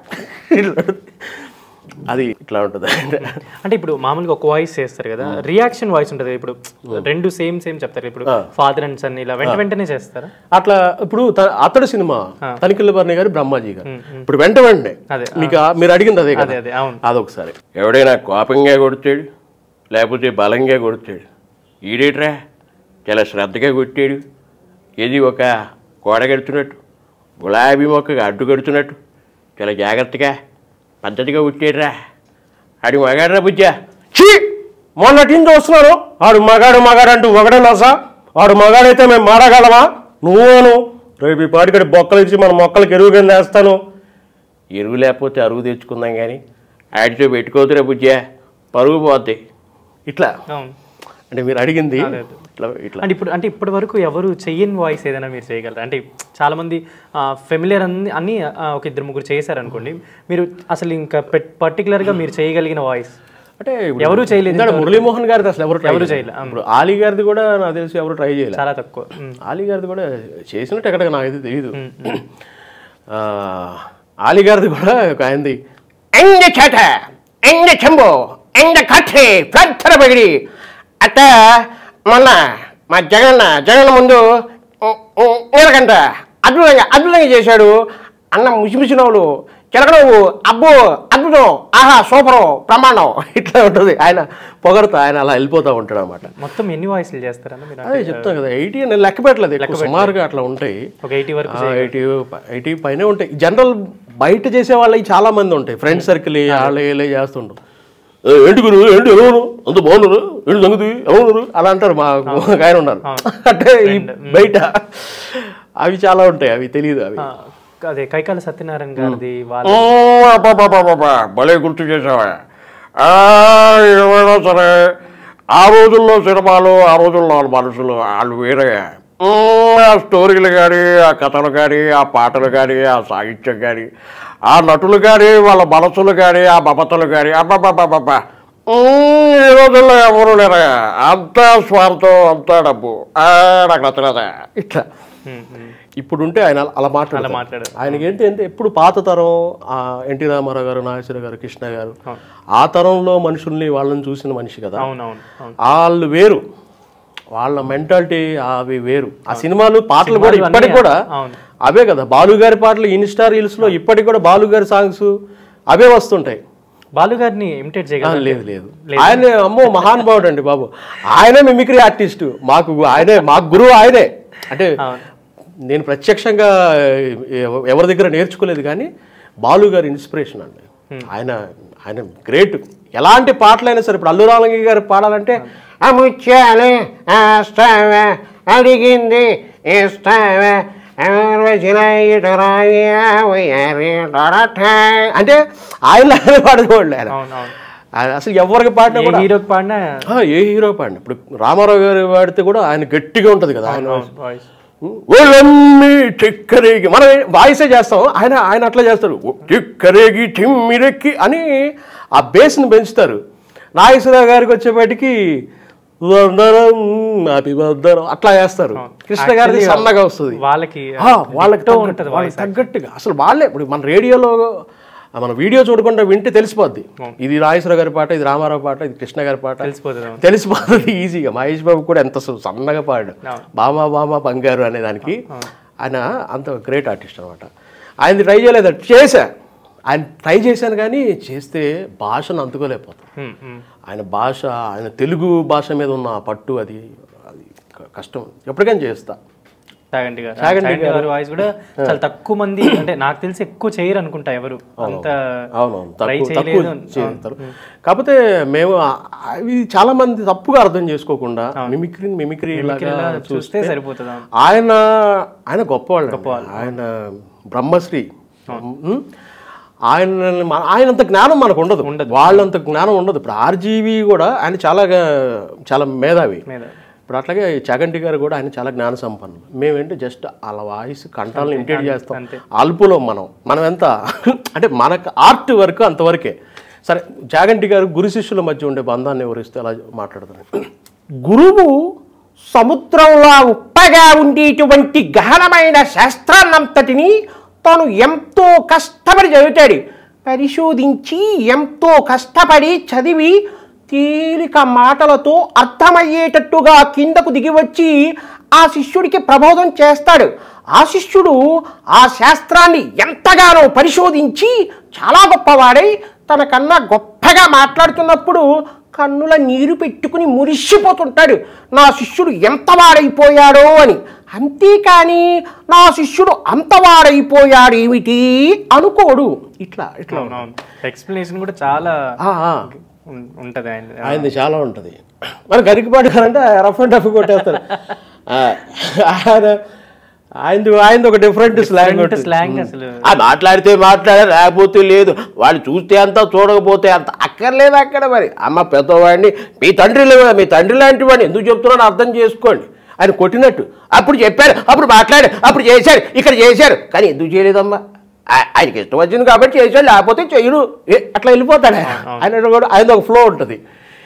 అది ఇట్లా ఉంటుంది అంటే ఇప్పుడు మామూలుగా ఒక వాయిస్ చేస్తారు కదా రియాక్షన్ వాయిస్ ఉంటుంది ఇప్పుడు రెండు సేమ్ సేమ్ చెప్తారు ఇప్పుడు ఫాదర్ అండ్ సన్ ఇలా వెంట వెంటనే చేస్తారా అట్లా ఇప్పుడు త- అతడు సినిమా తనిఖీల భరణి గారు బ్రహ్మాజీ గారు ఇప్పుడు వెంట వెంటనే అదే, మీకు ఆ- మీరు అడిగింది అదే కదా అదే అదే అవును అదొకసారి ఎవడైనా కోపంగా కొడతాడు లేకపోతే బలంగా కొడతాడు ఈడేట్రా చాలా శ్రద్ధగా కొట్టాడు ఇది ఒక కోడ కడుతున్నట్టు గులాబీ మొక్కగా అడ్డు కడుతున్నట్టు చాలా జాగ్రత్తగా పద్ధతిగా కొట్టాడురా ఆడి మగాడ్రా బుజ్జా చీ మొన్నటి నుంచి వస్తున్నాను ఆడు మగాడు మగాడు అంటూ ఒకడే నసా వాడు మగాడైతే మేము మాడగలమా నువ్వును రేపు ఈ పాటికడి బొక్కలు ఇచ్చి మన మొక్కలకి ఎరువు కింద వేస్తాను ఎరువు లేకపోతే అరువు తెచ్చుకుందాం కానీ ఆడితో పెట్టుకోతురా బుజ్జా పరుగు పోద్ది ఇట్లా అవును అంటే మీరు అడిగింది ఇట్లా ఇట్లా అంటే ఇప్పుడు అంటే ఇప్పటి వరకు ఎవరు చెయ్యని వాయిస్ ఏదైనా మీరు చేయగలరా అంటే చాలా మంది ఫెమిలియర్ అన్ని అన్ని ఆ, ఒక ఇద్దరు ముగ్గురు చేశారు అనుకోండి మీరు అసలు ఇంకా పర్టికులర్ గా మీరు చేయగలిగిన వాయిస్ అంటే ఇప్పుడు ఎవరు చేయలేదు ఇందాక మురళీమోహన్ గారిది అసలు ఎవరు ఎవరు ట్రై చేయలే అవును. ఇప్పుడు ఆలీ గారిది కూడా నాకు తెలిసి ఎవరు ట్రై చేయలేదు చాలా తక్కువ ఉమ్. ఆలీ గారిది కూడా చేసినట్టు ఎక్కడ నాకు అయితే తెలియదు ఆ, ఆలీ గారిది కూడా ఒక ఆయనది ఎంగ చేట ఎంగ చెంబు ఎంగ కట్టి పెద్దర బగిడి అట్ట మొన్న మా జగన్ జగన్ ముందు నీలకంట అద్భుతంగా అద్భుతంగా చేశాడు అన్న ముసిముసి నవ్వులు చిలకనవ్వు అబ్బో అద్భుతం ఆహా సూపరు ప్రమాణం ఇట్లా ఉంటుంది ఆయన పొగడతా ఆయన అలా వెళ్ళిపోతూ ఉంటాడు అనమాట మొత్తం ఎన్ని వాయిస్లు చేస్తారన్న మీరు అదే చెప్తాను కదా ఎయిటీ నేను లెక్క పెట్టలేదు ఎక్కువ సుమారుగా అట్లా ఉంటాయి ఒక ఎయిటీ వరకు ఎయిటీ ఎయిటీ పైనే ఉంటాయి జనరల్ బయట చేసే వాళ్ళకి చాలా మంది ఉంటాయి ఫ్రెండ్ సర్కిల్ వాళ్ళు వీళ్ళే చేస్తుంటారు "ఏ, ఏంటి గురు ఏంటి ఎవరు అంత బాగున్నారు ఏంటి సంగతి ఎవరు అలా అంటారు మా ఒక ఆయన ఉన్నారు అంటే ఈ బయట అవి చాలా ఉంటాయి అవి తెలియదు అవి ఆ, అదే కైకాల సత్యనారాయణ గారిది వాళ్ళ ఓ, అబ్బబ్బబ్బబ్బబ్బ, భలే గుర్తు చేసావా ఆ, ఏమైనా సరే ఆ రోజుల్లో సినిమాలు ఆ రోజుల్లో వాళ్ళ మనుషులు వాళ్ళు వేరే ఉమ్, ఆ స్టోరీలు కానీ ఆ కథలు కానీ ఆ పాటలు కానీ ఆ సాహిత్యం కానీ ఆ నటులు కానీ వాళ్ళ మనసులు కానీ ఆ మమతలు కానీ అబ్బబ్బబ్బబ్బ ఉమ్, ఈ రోజుల్లో ఎవరు లేరా అంతా స్వార్థం అంతా డబ్బు ఆ, నాకు నచ్చలేదా ఇట్లా ఉమ్, ఉమ్. ఇప్పుడు ఉంటే ఆయన అలా మాట్లాడారు మాట్లాడారు. ఆయనకి ఏంటి అంటే ఎప్పుడు పాత తరం ఆ ఎన్టీ రామారావు గారు నాగేశ్వర గారు కృష్ణ గారు ఆ తరంలో మనుషుల్ని వాళ్ళని చూసిన మనిషి కదా అవునవును అవును వాళ్ళు వేరు వాళ్ళ మెంటాలిటీ అవి వేరు ఆ సినిమాలు పాటలు కూడా సినిమాలు ఇప్పటికి అన్నీ కూడా అవును. అవే కదా బాలు గారి పాటలు ఇన్స్టా రీల్స్ లో ఇప్పటికి కూడా బాలు గారి సాంగ్స్ అవే వస్తుంటాయి బాలు గారిని ఇమిటేట్ ఆ, చేయగలరు లేదు లేదు ఆయన అమ్మో మహానుభావుడు అండి బాబు ఆయనే మిమిక్రీ ఆర్టిస్ట్ మాకు ఆయనే మాకు గురువు ఆయనే అంటే అవును. నేను ప్రత్యక్షంగా ఎవ- ఎవరి దగ్గర నేర్చుకోలేదు కానీ బాలు గారి ఇన్స్పిరేషన్ అండి ఆయన ఆయన గ్రేట్ ఎలాంటి పాటలైనా సరే ఇప్పుడు అల్లు రామలింగ గారు పాడాలంటే "ఆ ముత్యాలు ఆస్తావా అడిగింది ఇస్తావా ఎవరు వచ్చినా ఇటు రావి, ఆ ఉయ్యారి డొరటా." అంటే ఆయన పాడుకోండి ఆయన అవును అవును ఆయన అసలు ఎవరికి పాడినా ఏ కూడా హీరోకి పాడినా ఆ, ఏ హీరో పాడిన ఇప్పుడు రామారావు గారు పాడితే కూడా ఆయన గట్టిగా ఉంటది కదా ఆయన వాయిస్ ఒళ్ళమ్మి చిక్కరేగి మనం వాయిసే చేస్తాం ఆయన ఆయన అట్లా చేస్తారు "ఓ చిక్కరేగి చిమ్మిరెక్కి అని ఆ బేస్ని పెంచుతారు నాగేశ్వరరావు గారికి వచ్చేపాటికి వందనం అభివందనం అట్లా చేస్తారు కృష్ణ గారిది Actually, సన్నగా వస్తుంది వాళ్ళకి ఆ, వాళ్ళకి ditto తగ్గ- ఉంటది వాళ్ళకి తగ్గట్టుగా అసలు వాళ్ళే ఇప్పుడు మన రేడియోలో మన వీడియో చూడకుండా వింటే తెలిసిపోద్ది ఇది నాగేశ్వర గారి పాట ఇది రామారావు పాట ఇది కృష్ణ గారి పాట తెలిసిపోతుంది అవును. తెలిసిపోతుంది ఈజీగా మహేష్ బాబు కూడా ఎంత సు- సన్నగా పాడాడు అవును. బామా బామా బంగారు అనే దానికి ఆయన అంత గ్రేట్ ఆర్టిస్ట్ అనమాట ఆయనది ట్రై చేయలేదు చేశా ఆయన ట్రై చేశాను కానీ చేస్తే భాషను అందుకోలేకపోతాను ఉమ్, ఉమ్. ఆయన భాష ఆయన తెలుగు భాష మీద ఉన్న ఆ పట్టు అది అది క- కష్టం ఎప్పటికైనా చేస్తా చాగంటి గారు చాగంటి చాగంటి గారి వాయిస్ కూడా చాలా తక్కువ మంది అంటే నాకు తెలిసి ఎక్కువ చేయరు అనుకుంటా ఎవరు అంత అవునవును ట్రై తక్కువ తక్కువ చేయలేదు చేస్తారు కాకపోతే మేము ఆ- అవి చాలా మంది తప్పుగా అర్థం చేసుకోకుండా మిమిక్రీ మిమిక్రీ లాగా చూస్తే సరిపోతుంది అవును. ఆయన ఆయన గొప్పవాళ్ళు ఆయన బ్రహ్మశ్రీ ఉం? ఆయన మన- ఆయనంత జ్ఞానం మనకు ఉండదు వాళ్ళంత జ్ఞానం ఉండదు ఇప్పుడు ఆర్జీవి కూడా ఆయన చాలా చాలా మేధావి మీద ఇప్పుడు అట్లాగే చాగంటి గారు కూడా ఆయన చాలా జ్ఞాన సంపన్నులు మేమేంటి జస్ట్ అలా వాయిస్ కంఠాలను ఇమిటేట్ చేస్తాం అంతే. అల్పులో మనం మనం ఎంత అంటే మనకు ఆర్ట్ వరకు అంతవరకే సరే చాగంటి గారు గురు శిష్యుల మధ్య ఉండే బంధాన్ని వివరిస్తే అలా మాట్లాడతారు గురువు సముద్రంలో ఉప్పగా ఉండేటువంటి గహనమైన శాస్త్రాన్నంతటిని తాను ఎంతో కష్టపడి చదువుతాడు పరిశోధించి ఎంతో కష్టపడి చదివి తేలిక మాటలతో అర్థమయ్యేటట్టుగా కిందకు దిగి వచ్చి ఆ శిష్యుడికి ప్రబోధం చేస్తాడు ఆ శిష్యుడు ఆ శాస్త్రాన్ని ఎంతగానో పరిశోధించి చాలా గొప్పవాడై తనకన్నా గొప్పగా మాట్లాడుతున్నప్పుడు కన్నుల నీరు పెట్టుకుని మురిసిపోతుంటాడు నా శిష్యుడు ఎంత వాడైపోయాడో అని అంతేకాని నా శిష్యుడు అంత వాడైపోయాడు ఏమిటి అనుకోడు ఇట్లా ఇట్లా అవునవును ఎక్స్ప్లెనేషన్ కూడా చాలా ఆ, ఆ. ఉం- ఉంటది ఆయన ఆయనది చాలా ఉంటుంది మరి గరికిపాటి గారు అంటే రఫ్ అండ్ టఫ్ కొట్టేస్తారు ఆ, ఆయన ఆయనది ఆయనది ఒక డిఫరెంట్ స్లాంగ్ Different slang అసలు. ఆ మాట్లాడితే మాట్లాడే లేకపోతే లేదు వాళ్ళు చూస్తే అంత చూడకపోతే అంత అక్కర్లేదు అక్కడ మరి అమ్మ పెద్దవాడిని మీ తండ్రి లేవా మీ తండ్రి లాంటి వాడిని ఎందుకు చెప్తున్నాడు అర్థం చేసుకోండి ఆయన కొట్టినట్టు అప్పుడు చెప్పారు అప్పుడు మాట్లాడు అప్పుడు చేశారు ఇక్కడ చేశారు కానీ ఎందుకు చేయలేదమ్మా ఆ- ఆయనకి ఇష్టం వచ్చింది కాబట్టి చేశాడు లేకపోతే చేయడు ఏ, అట్లా వెళ్ళిపోతాడు ఆయన ఆయన కూడా ఆయన ఒక ఫ్లో ఉంటుంది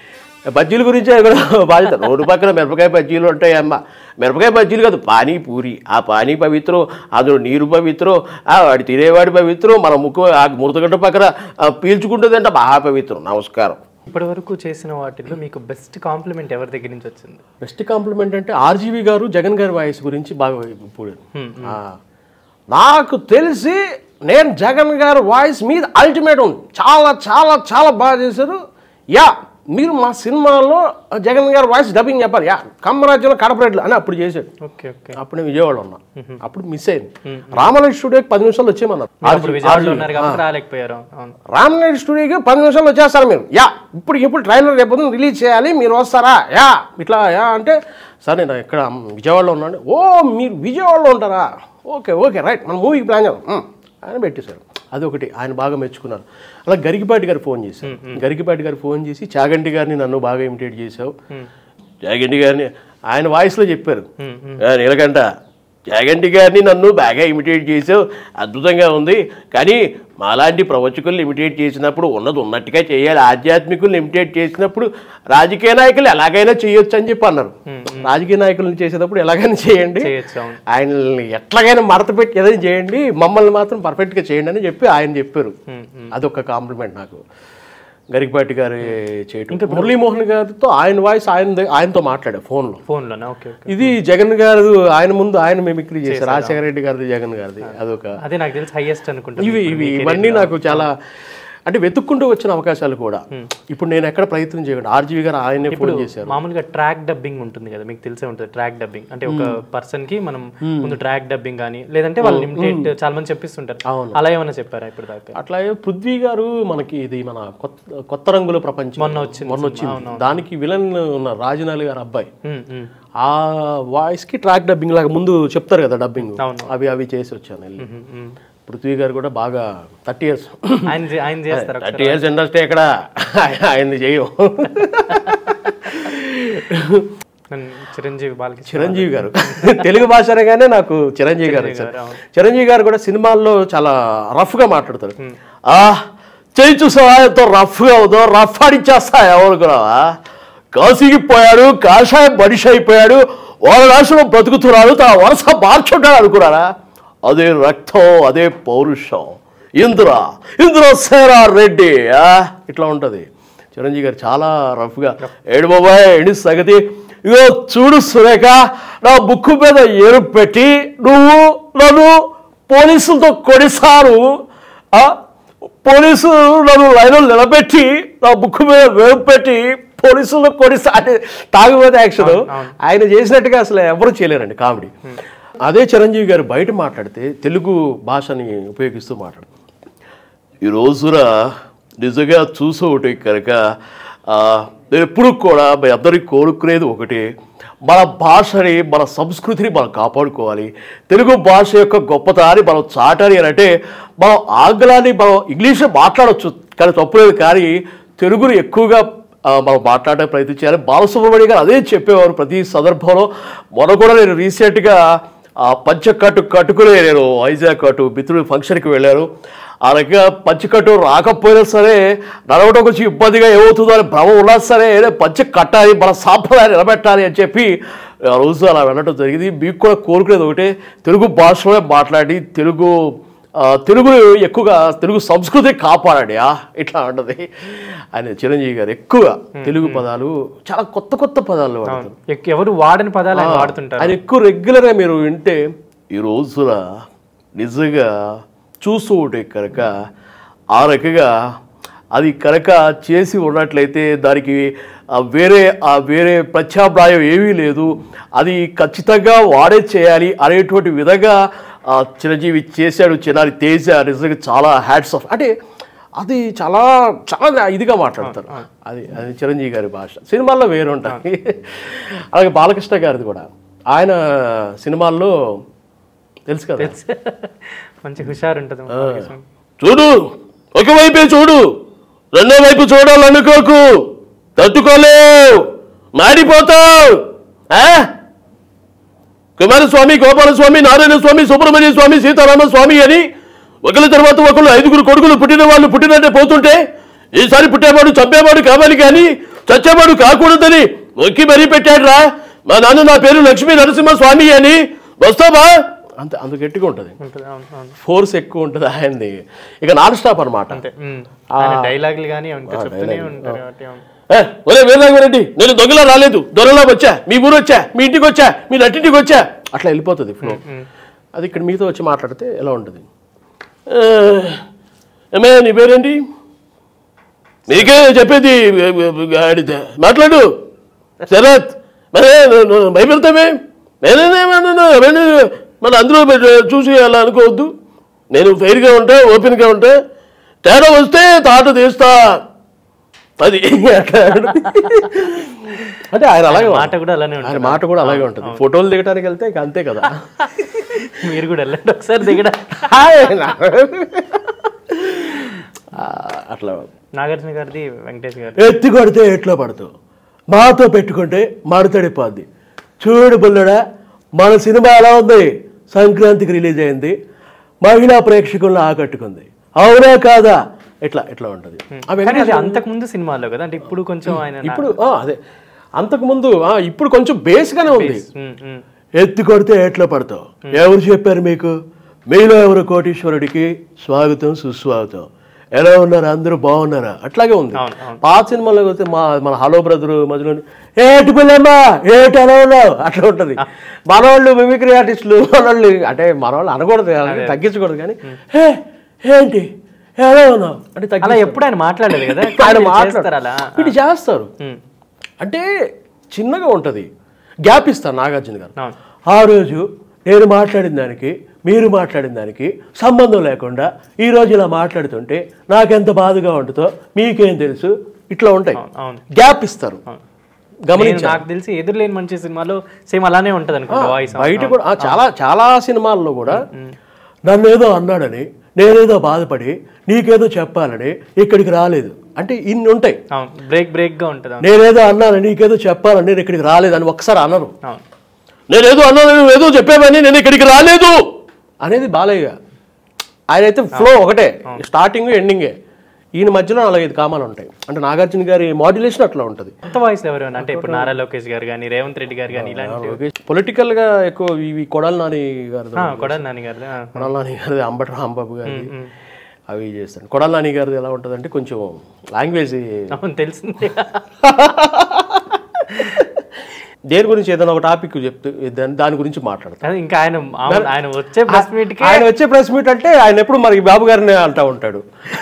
బజ్జీల గురించి ఆయన కూడా బాధ్యత రోడ్డు పక్కన మిరపకాయ బజ్జీలు ఉంటాయి అమ్మ మిరపకాయ బజ్జీలు కాదు పానీపూరి ఆ పానీ పవిత్రం అందులో నీరు పవిత్రం ఆ వాడు తినేవాడి పవిత్రం మన ముక్కు ఆ మురతగడ్డ పక్కన ఆ, పీల్చుకుంటుందంటే మహా పవిత్రం నమస్కారం ఇప్పటి వరకు చేసిన వాటిల్లో మీకు బెస్ట్ కాంప్లిమెంట్ ఎవరి దగ్గర నుంచి వచ్చింది బెస్ట్ కాంప్లిమెంట్ అంటే ఆర్జీవి గారు జగన్ గారి వాయిస్ గురించి బాగా ఇప్పుడు ఆ, నాకు తెలిసి నేను జగన్ గారి వాయిస్ మీద అల్టిమేట్ ఉంది చాలా చాలా చాలా బాగా చేశారు యా మీరు మా సినిమాలో జగన్ గారి వాయిస్ డబ్బింగ్ చెప్పాలి యా కమ్మరాజ్యంలో కడపరెడ్లు అని అప్పుడు చేశాడు ఓకే ఓకే అప్పుడు నేను విజయవాడ ఉన్నా అప్పుడు మిస్ అయింది రామనాయుడు స్టూడియోకి పది నిమిషాలు వచ్చేయమన్నారు అప్పుడు విజయవాడలో ఉన్నారు కాబట్టి రాలేకపోయారు అవును రామనాయుడు స్టూడియోకి పది నిమిషాలు వచ్చేస్తారు మీరు యా ఇప్పుడు ఇప్పుడు ట్రైలర్ రేపు పొద్దున్న రిలీజ్ చేయాలి మీరు వస్తారా యా ఇట్లా యా అంటే సార్ నేను ఇక్కడ విజయవాడలో ఉన్నాను ఓ మీరు విజయవాడలో ఉంటారా ఓకే ఓకే రైట్ మనం మూవీకి ప్లాన్ చేద్దాం ఉమ్, ఆయన పెట్టేశారు అదొకటి ఆయన బాగా మెచ్చుకున్నారు అలా గరికిపాటి గారు ఫోన్ చేశారు గరికిపాటి గారు ఫోన్ చేసి చాగంటి గారిని నన్ను బాగా ఇమిటేట్ చేశావు చాగంటి గారిని ఆయన వాయిస్లో చెప్పారు "ఆ, నీలకంఠ జాగంటి గారిని నన్ను బాగా ఇమిటేట్ చేసావు అద్భుతంగా ఉంది కానీ మాలాంటి ప్రవచకుల్ని ఇమిటేట్ చేసినప్పుడు ఉన్నది ఉన్నట్టుగా చేయాలి ఆధ్యాత్మికుల్ని ఇమిటేట్ చేసినప్పుడు రాజకీయ నాయకులు ఎలాగైనా చేయొచ్చు అని చెప్పి అన్నారు రాజకీయ నాయకులను చేసేటప్పుడు ఎలాగైనా చేయండి చేయొచ్చు అవును ఆయనల్ని ఎట్లాగైనా మడత పెట్టి ఏదైనా చేయండి మమ్మల్ని మాత్రం పర్ఫెక్ట్గా చేయండి అని చెప్పి ఆయన చెప్పారు అదొక కాంప్లిమెంట్ నాకు గరికపాటి గారి చేయటం మురళీమోహన్ గారితో ఆయన వాయిస్ ఆయన ద- ఆయనతో మాట్లాడా ఫోన్లో ఫోన్లోనే ఓకే ఓకే ఇది జగన్ గారు ఆయన ముందు ఆయన మిమిక్రీ చేశారు రాజశేఖర రెడ్డి గారిది జగన్ గారిది అదొక అదే నాకు తెలిసి హైయెస్ట్ అనుకుంటా ఇవి ఇవి ఇవన్నీ నాకు చాలా అంటే వెతుక్కుంటూ వచ్చిన అవకాశాలు కూడా ఇప్పుడు నేను ఎక్కడ ప్రయత్నం చేయకుండా ఆర్జీవి గారు ఆయనే ఫోన్ చేశారు మామూలుగా ట్రాక్ డబ్బింగ్ ఉంటుంది కదా మీకు తెలిసే ఉంటుంది ట్రాక్ డబ్బింగ్ అంటే ఒక పర్సన్ కి మనం ముందు ట్రాక్ డబ్బింగ్ కానీ లేదంటే వాళ్ళు లిమిటెడ్ చాలా మంది చెప్పిస్తుంటారు అవును. అలా ఏమైనా చెప్పారా ఇప్పుడు దాకా అట్లాగే పృథ్వీ గారు మనకి ఇది మన కొత్త కొత్త రంగుల ప్రపంచం మొన్న వచ్చింది మొన్న వచ్చింది దానికి విలన్ ఉన్న రాజనాలి గారు అబ్బాయి ఉమ్, ఉమ్. ఆ వాయిస్ కి ట్రాక్ డబ్బింగ్ లాగా ముందు చెప్తారు కదా డబ్బింగ్ అవును. అవి అవి చేసి వచ్చాను వెళ్ళి ఉమ్, ఉమ్. పృథ్వీ గారు కూడా బాగా థర్టీ ఇయర్స్ ఆయన చే- ఆయన చేస్తారు థర్టీ ఇయర్స్ ఇండస్ట్రీ ఎక్కడ ఆయన్ని చేయం నన్ను చిరంజీవి బాలకి చిరంజీవి గారు తెలుగు భాష అనగానే నాకు చిరంజీవి గారు వచ్చారు గారు, అవును. చిరంజీవి గారు కూడా సినిమాల్లో చాలా రఫ్ గా మాట్లాడతారు ఆ చేయి చూసావా ఎంతో రఫ్ గా అవుదో రఫ్ ఆడిచ్చేస్తా ఎవరు కూడా కాశీకి పోయాడు కాషాయం మనిషి అయిపోయాడు వాళ్ళ రాష్ట్రంలో బ్రతుకుతున్నాడు తన వరుస మార్చుంటాడు అనుకున్నారా అదే రక్తం అదే పౌరుషం ఇంద్ర ఇంద్ర సేరా రెడ్డి ఆ? ఇట్లా ఉంటుంది చిరంజీవి గారు చాలా రఫ్గా ఏడు బాబాయ్ ఏంటి సంగతి ఇగో చూడు సురేఖ నా బుక్కు మీద ఎరుపు పెట్టి నువ్వు నన్ను పోలీసులతో కొడిసారు ఆ, పోలీసు నన్ను లైన్లో నిలబెట్టి నా బుక్ మీద వేపు పెట్టి పోలీసులు కొడిస్తా అంటే తాగుబోతే యాక్షన్ ఆయన చేసినట్టుగా అసలు ఎవరు చేయలేరండి కామెడీ అదే చిరంజీవి గారు బయట మాట్లాడితే తెలుగు భాషని ఉపయోగిస్తూ మాట్లాడు ఈ రోజున నిజంగా చూసే ఒకటి కనుక ఆ, నేను ఎప్పుడు కూడా మీ అందరికి కోరుకునేది ఒకటి మన భాషని మన సంస్కృతిని మనం కాపాడుకోవాలి తెలుగు భాష యొక్క గొప్పతనాన్ని మనం చాటాలి అని అంటే మనం ఆంగ్లాన్ని మనం ఇంగ్లీష్ మాట్లాడవచ్చు కానీ తప్పులేదు కానీ తెలుగుని ఎక్కువగా ఆ, మనం మాట్లాడే ప్రయత్నం చేయాలి బాలసుబ్రహ్మణ్య గారు అదే చెప్పేవారు ప్రతి సందర్భంలో మొన్న కూడా నేను రీసెంట్గా ఆ పంచకట్టు కట్టుకుని నేను వైజాగ్ అటు మిత్రుడి ఫంక్షన్కి వెళ్ళాను ఆ రకంగా పంచకట్టు రాకపోయినా సరే నడవడం కొంచెం ఇబ్బందిగా ఏమవుతుందో అని భ్రమ ఉన్నా సరే "ఏ, పంచ కట్టాలి మన సాంప్రదాయాన్ని నిలబెట్టాలి అని చెప్పి ఆ రోజు అలా వెళ్ళడం జరిగింది మీకు కూడా కోరుకునేది ఒకటే తెలుగు భాషలోనే మాట్లాడి తెలుగు ఆ, తెలుగు ఎక్కువగా తెలుగు సంస్కృతి కాపాడండి ఆ ఇట్లా ఉంటుంది ఆయన చిరంజీవి గారు ఎక్కువగా తెలుగు పదాలు చాలా కొత్త కొత్త పదాలు వాడతారు ఎక్- ఎవరు వాడని పదాలు ఆయన వాడుతుంటారు ఆయన ఎక్కువ రెగ్యులర్గా మీరు వింటే ఈ రోజున నిజంగా చూస్తూ ఉంటే కనుక ఆ రకంగా అది కనుక చేసి ఉన్నట్లయితే దానికి ఆ వేరే ఆ వేరే ప్రత్యామ్నాయం ఏమీ లేదు అది ఖచ్చితంగా వాడే చేయాలి అనేటువంటి విధంగా ఆ చిరంజీవి చేశాడు చిన్నారి తేజ నిజంగా చాలా హ్యాట్స్ ఆఫ్ అంటే అది చాలా చాలా ఇదిగా మాట్లాడతారు అది అది చిరంజీవి గారి భాష సినిమాల్లో వేరు ఉంటాయి అలాగే బాలకృష్ణ గారిది కూడా ఆయన సినిమాల్లో తెలుసు కదా మంచి హుషారు ఉంటుంది బాలకృష్ణ. చూడు ఒకవైపే చూడు రెండో వైపు చూడాలనుకోకు తట్టుకోలేవు మాడిపోతావు ఆ? కుమారస్వామి గోపాలస్వామి నారాయణ స్వామి సుబ్రహ్మణ్య స్వామి సీతారామ స్వామి అని ఒకరి తర్వాత ఒకరు ఐదుగురు కొడుకులు పుట్టిన వాళ్ళు పుట్టినట్టే పోతుంటే ఈసారి పుట్టేవాడు చంపేవాడు కావాలి కానీ చచ్చేవాడు కాకూడదని మొక్కి మరీ పెట్టాడు రా మా నాన్న నా పేరు లక్ష్మీ నరసింహ స్వామి అని వస్తావా అంత అంత గట్టిగా ఉంటుంది ఉంటుంది అవును అవును ఫోర్స్ ఎక్కువ ఉంటుంది ఆయనది ఇక నాన్ స్టాప్ అనమాట అంతే ఉమ్. ఆయన డైలాగులు కానీ ఇంకా చెప్తూనే ఉంటారు కాబట్టి అవును. ఒరే వీరరాఘవరెడ్డి నేను దొంగలా రాలేదు దొరలా వచ్చా మీ ఊరు వచ్చా మీ ఇంటికి వచ్చా మీ నటింటికి వచ్చా అట్లా వెళ్ళిపోతుంది ఫ్లో అది ఇక్కడ మీతో వచ్చి మాట్లాడితే ఎలా ఉంటుంది ఆ, ఏమే నీ పేరేంటి నీకే చెప్పేది ఆడితే మాట్లాడు శరత్ మరే నువ్వు భయపెడతామే నేనేమన్నా మన అందరూ మీరు చూసి అలా అనుకోవద్దు నేను ఫెయిర్గా ఉంటా ఓపెన్గా ఉంటా తేడా వస్తే తాట తీస్తా అది అట్లా అంటే ఆయన అలాగే మాట కూడా అలానే ఉంటుంది ఆయన మాట కూడా అలాగే ఉంటుంది ఫోటోలు దిగడానికి వెళ్తే ఇక అంతే కదా మీరు కూడా వెళ్ళండి ఒకసారి దిగడా హాయ్ నా- ఆ, అట్లా నాగార్జున గారిది వెంకటేష్ గారు ఎత్తి కొడితే ఎట్లా పడతావు మాతో పెట్టుకుంటే మడతడిపోద్ది చూడు బుల్లడా మన సినిమా ఎలా ఉంది సంక్రాంతికి రిలీజ్ అయింది మహిళా ప్రేక్షకులను ఆకట్టుకుంది అవునా కాదా ఇట్లా ఇట్లా ఉంటుంది అవి కానీ అది అంతకు ముందు సినిమాలో కదా అంటే ఇప్పుడు కొంచెం ఆయన నా- ఇప్పుడు ఆ, అదే అంతకుముందు ఆ, ఇప్పుడు కొంచెం బేస్గానే ఉంది ఉమ్, ఉమ్. ఎత్తి కొడితే ఎట్లా పడతావు ఎవరు చెప్పారు మీకు మీలో ఎవరు కోటీశ్వరుడికి స్వాగతం సుస్వాగతం ఎలా ఉన్నారు అందరూ బాగున్నారా అట్లాగే ఉంది అవును, అవును. పాత సినిమాలో పోతే మా మన హలో బ్రదరు మధ్యలో ఏటి పిల్లమ్మా ఏటి ఎలా ఉన్నావు అట్లా ఉంటుంది మనవాళ్ళు మిమిక్రీ ఆర్టిస్టులు మనవాళ్ళు అంటే మనవాళ్ళు అనకూడదు అలాగే తగ్గించకూడదు కానీ హే ఏంటి ఎలా ఉన్నావు అంటే అలా తగ్గి ఎప్పుడు ఆయన మాట్లాడలేదు కదా ఆయన చేస్తారు అలా మాట్లాడు వీటి చేస్తారు ఉమ్. అంటే చిన్నగా ఉంటుంది గ్యాప్ ఇస్తారు నాగార్జున గారు అవును ఆ రోజు నేను మాట్లాడిన దానికి మీరు మాట్లాడిన దానికి సంబంధం లేకుండా ఈ రోజు ఇలా మాట్లాడుతుంటే నాకెంత బాధగా ఉంటుందో మీకేం తెలుసు ఇట్లా ఉంటాయి అవును గ్యాప్ ఇస్తారు అవును. గమనించ నేను నాకు తెలిసి ఎదురులేని మంచి సినిమాలో సేమ్ అలానే ఉంటది అనుకుంటా వాయిస్ బయట కూడా ఆ, చాలా చాలా సినిమాల్లో కూడా నన్ను ఏదో అన్నాడని నేనేదో బాధపడి నీకేదో చెప్పాలని ఇక్కడికి రాలేదు అంటే ఇన్ని ఉంటాయి అవును బ్రేక్ బ్రేక్ గా ఉంటది అవును. నేనేదో అన్నాను నీకేదో చెప్పాలని నేను ఇక్కడికి రాలేదని ఒక్కసారి అనరు అవును నేనేదో అన్నాను నువ్వు ఏదో చెప్పావని నేను ఇక్కడికి రాలేదు అనేది బాలయ్య ఆయన అయితే ఫ్లో ఒకటే స్టార్టింగ్ ఎండింగే ఈయన మధ్యలో నాలుగైదు కామాలు ఉంటాయి అంటే నాగార్జున గారి మాడ్యులేషన్ అట్లా ఉంటుంది కొత్త వాయిస్ ఎవరు అంటే ఇప్పుడు నారా లోకేష్ గారు కానీ రేవంత్ రెడ్డి గారు కానీ ఇలాంటి పొలిటికల్ గా ఎక్కువ ఇవి కొడాలి నాని గారి కొడాలి నాని గారు కొడాలి నాని గారిది అంబటి రాంబాబు గారిది అవి చేస్తాను కొడాలి నాని గారిది ఎలా ఉంటుంది అంటే కొంచెం లాంగ్వేజ్ అవును తెలిసింది దేని గురించి ఏదైనా ఒక టాపిక్ చెప్తే దాని దాని గురించి మాట్లాడతాను అదే ఇంకా ఆయన మామూలు- ఆయన వచ్చే ప్రెస్ మీట్ కి ఆయన వచ్చే ప్రెస్ మీట్ అంటే ఆయన ఎప్పుడు మరి బాబు గారిని అంటా ఉంటాడు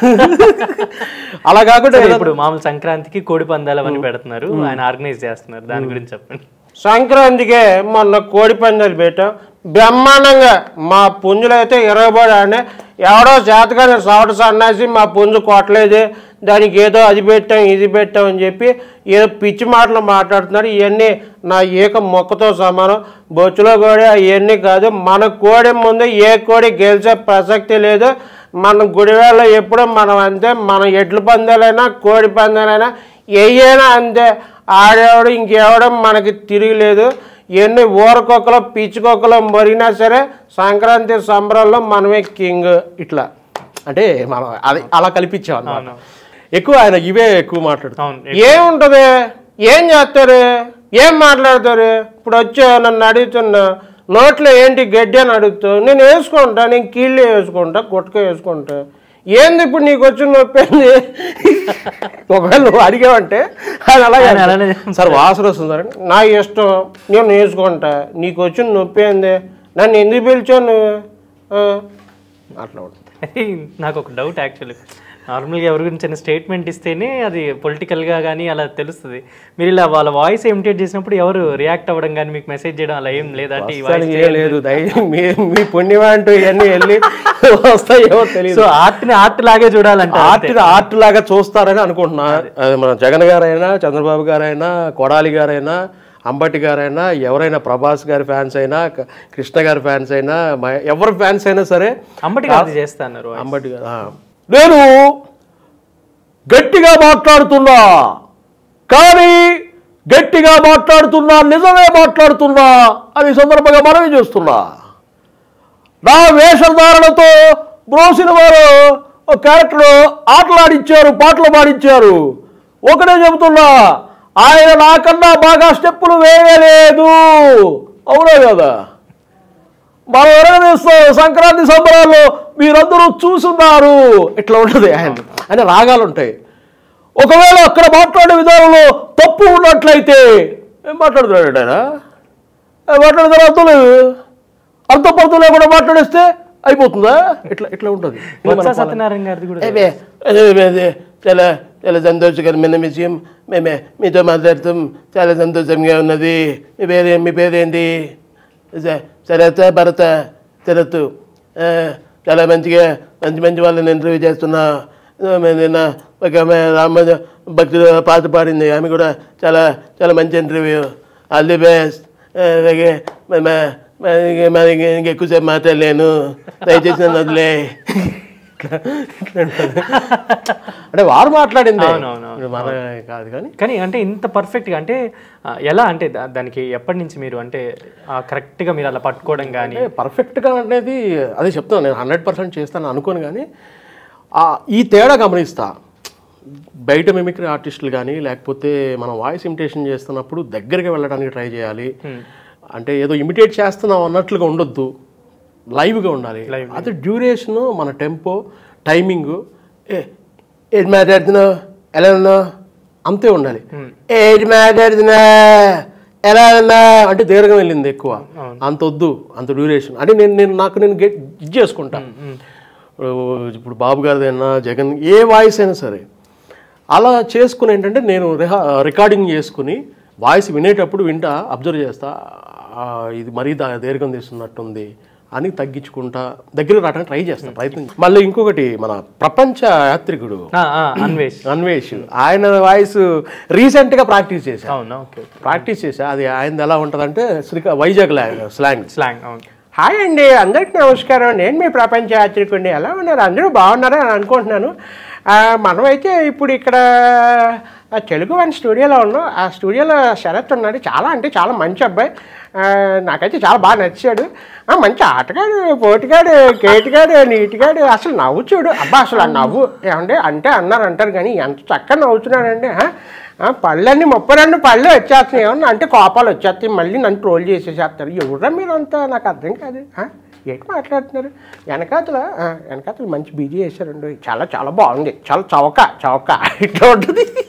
అలా కాకుండా ఏదైనా- ఇప్పుడు మామూలు సంక్రాంతికి కోడి పందాలు అవన్నీ పెడుతున్నారు ఆయన ఆర్గనైజ్ చేస్తున్నారు దాని గురించి చెప్పండి సంక్రాంతికే మొన్న కోడి పందాలు పెట్టాం బ్రహ్మాండంగా మా పుంజులు అయితే ఇరవై ఆడినాయి ఎవడో చేతగానే సవట సన్నాసి మా పుంజు కొట్టలేదు దానికి ఏదో అది పెట్టాం ఇది పెట్టాం అని చెప్పి ఏదో పిచ్చి మాటలు మాట్లాడుతున్నారు ఇవన్నీ నా ఈక మొక్కతో సమానం బొచ్చులో కోడి అవన్నీ కాదు మన కోడి ముందు ఏ కోడి గెలిచే ప్రసక్తి లేదు మన గుడివేళ ఎప్పుడూ మనం అంతే మన ఎడ్ల పందాలైనా కోడి పందాలైనా ఏయైనా అంతే ఆడేవాడు ఇంకెవడం మనకి తిరిగిలేదు ఎన్ని ఊరకొక్కలో పిచ్చికొక్కలో మరిగినా సరే సంక్రాంతి సంబరాల్లో మనమే కింగ్ ఇట్లా అంటే మనం అది అలా కల్పించాం అన్నమాట ఎక్కువ ఆయన ఇవే ఎక్కువ మాట్లాడుతాం అవును ఏముంటది ఏం చేస్తారు ఏం మాట్లాడతారు ఇప్పుడు వచ్చా నన్ను అడుగుతున్నా నోట్లో ఏంటి గడ్డి అని అడుగుతావు నేను వేసుకుంటా నేను కీళ్ళు వేసుకుంటా గుట్టక వేసుకుంటా ఏంది ఇప్పుడు నీకు వచ్చి నొప్పి ఏంది ఒకవేళ నువ్వు అడిగావంటే ఆయన అలాగే ఆయన అంటాడు. అలానే సార్ వాసన వస్తుంది సార్ అంటే, నా ఇష్టం నేను వేసుకుంటా నీకు వచ్చిన నొప్పి ఏంది నన్ను ఎందుకు పిలిచావు నువ్వు ఆ, అట్లా ఉంటుంది నాకు ఒక డౌట్ యాక్చువల్లీ నార్మల్గా ఎవరి గురించి స్టేట్మెంట్ ఇస్తేనే అది పొలిటికల్గా కానీ అలా తెలుస్తుంది మీరు ఇలా వాళ్ళ వాయిస్ ఇమిటేట్ చేసినప్పుడు ఎవరు రియాక్ట్ అవ్వడం కానీ మీకు మెసేజ్ చేయడం అలా ఏం లేదా అంటే ఈ ప్రస్తుతానికి వాయిస్ ఏం లేదు దయ మీ మీ పుణ్యమా అంటూ ఇవన్నీ వెళ్ళి వస్తాయేమో తెలియదు సో ఆర్ట్ని ఆర్ట్ లాగే చూడాలంట ఆర్ట్ ఆర్ట్ లాగా చూస్తారని అనుకుంటున్నా అది మన జగన్ గారైనా చంద్రబాబు గారైనా కొడాలి గారైనా అంబటి గారైనా ఎవరైనా ప్రభాస్ గారి ఫ్యాన్స్ అయినా క- కృష్ణ గారి ఫ్యాన్స్ అయినా మ- ఎవరి ఫ్యాన్స్ అయినా సరే అంబటి గారు చేస్తున్నారు అంబటి గారు ఆ. నేను గట్టిగా మాట్లాడుతున్నా కానీ గట్టిగా మాట్లాడుతున్నా నిజమే మాట్లాడుతున్నా అది ఈ సందర్భంగా మనవి చేస్తున్నా నా వేషధారణతో బ్రోసిన వారు ఒక క్యారెక్టర్ ఆటలాడించారు పాటలు పాడించారు ఒకటే చెబుతున్నా ఆయన నాకన్నా బాగా స్టెప్పులు వేయలేదు అవునా కదా మనం ఎరగదీస్తాం సంక్రాంతి సంబరాల్లో మీరందరూ చూసున్నారు ఇట్లా ఉంటుంది ఆయన ఆయన రాగాలు ఉంటాయి ఒకవేళ అక్కడ మాట్లాడే విధానంలో తప్పు ఉన్నట్లయితే ఏం మాట్లాడుతున్నాడు ఆయన ఆ మాట్లాడిన అర్థం లేదు అర్థం పర్థం లేకుండా మాట్లాడేస్తే అయిపోతుందా ఇట్లా ఇట్లా ఉంటుంది బొత్స సత్యనారాయణ గారిది కూడా అదే అదే అదే చాలా చాలా సంతోషకరమైన విషయం మేమే మీతో మాట్లాడతాం చాలా సంతోషంగా ఉన్నది మీ పేరు మీ పేరేంటి స- శరత్ భరత శరత్ ఆ, చాలా మంచిగా మంచి మంచి వాళ్ళని ఇంటర్వ్యూ చేస్తున్నా ఆ, మే- నిన్న ఒక ఆమె రామ భక్తులు పాట పాడింది ఆమె కూడా చాలా చాలా మంచి ఇంటర్వ్యూ ఆల్ ది బెస్ట్ అలాగే మ- మ- మరి మరి ఇంక ఎక్కువసేపు మాట్లాడలేను దయచేసి నన్ను వదిలే అంటే వారు మాట్లాడింది అవునవును, మన కాదు కానీ కానీ అంటే ఇంత పర్ఫెక్ట్గా అంటే ఆ, ఎలా అంటే దా- దానికి ఎప్పటి నుంచి మీరు అంటే కరెక్ట్గా మీరు అలా పట్టుకోవడం కానీ అంటే పర్ఫెక్ట్గా అనేది అదే చెప్తాను నేను హండ్రెడ్ పర్సెంట్ చేస్తాను అనుకోను కానీ ఆ, ఈ తేడా గమనిస్తా బయట మిమిక్రీ ఆర్టిస్టులు కానీ లేకపోతే మనం వాయిస్ ఇమిటేషన్ చేస్తున్నప్పుడు దగ్గరికి వెళ్ళడానికి ట్రై చేయాలి అంటే ఏదో ఇమిటేట్ చేస్తున్నాం అన్నట్లుగా ఉండొద్దు లైవ్గా ఉండాలి అది డ్యూరేషను మన టెంపో టైమింగు ఏ ఏది మాట్లాడుతున్నావు ఎలా ఉన్నావు అంతే ఉండాలి ఏది మాట్లాడుతున్నా ఎలా ఉన్నా అంటే దీర్ఘం వెళ్ళింది ఎక్కువ అంత వద్దు అంత డ్యూరేషన్ అంటే నేను నేను నాకు నేను గెట్ ఇది చేసుకుంటా ఇప్పుడు- ఇప్పుడు బాబు గారిదైనా జగన్ ఏ వాయిస్ అయినా సరే అలా చేసుకుని ఏంటంటే నేను రిహా రికార్డింగ్ చేసుకుని వాయిస్ వినేటప్పుడు వింటా అబ్జర్వ్ చేస్తా ఆ, ఇది మరీ దా దీర్ఘం తీస్తున్నట్టుంది అని తగ్గించుకుంటా దగ్గర రావడానికి ట్రై చేస్తా ప్రయత్నం మళ్ళీ ఇంకొకటి మన ప్రపంచ యాత్రికుడు ఆ, ఆ, అన్వేష్ అన్వేష్ ఆయన వాయిస్ రీసెంట్గా ప్రాక్టీస్ చేశా అవునా ఓకే ప్రాక్టీస్ చేశా అది ఆయనది ఎలా ఉంటుందంటే శ్రీకా వైజాగ్ స్లాంగ్ స్లాంగ్ అవును హాయ్ అండి అందరికీ నమస్కారం నేను మీ ప్రపంచ యాత్రికుడిని ఎలా ఉన్నారు అందరూ బాగున్నారా అని అనుకుంటున్నాను ఆ, మనమైతే ఇప్పుడు ఇక్కడ ఆ, తెలుగు వన్ స్టూడియోలో ఉన్నాం ఆ స్టూడియోలో శరత్ ఉన్నాడు చాలా అంటే చాలా మంచి అబ్బాయి ఆ, నాకైతే చాలా బాగా నచ్చాడు ఆ, మంచి ఆటగాడు పోటుగాడు కేటుగాడు నీటిగాడు అసలు నవ్వు చూడు అబ్బా అసలు ఆ నవ్వు ఏమంటే అంటే అన్నారు అంటారు కానీ ఎంత చక్కగా నవ్వుతున్నాడండి ఆ? ఆ, పళ్ళన్నీ ముప్పై రెండు పళ్ళు వచ్చేస్తున్నాయి ఏమన్నా అంటే కోపాలు వచ్చేస్తాయి మళ్ళీ నన్ను ట్రోల్ చేసేసేస్తారు ఎవరా మీరు అంతా నాకు అర్థం కాదు ఆ? ఏంటి మాట్లాడుతున్నారు వెనకాతల ఆ, వెనకాతల మంచి బీజీ వేశారండి చాలా చాలా బాగుంది చాలా చవక చవక ఇట్లా ఉంటుంది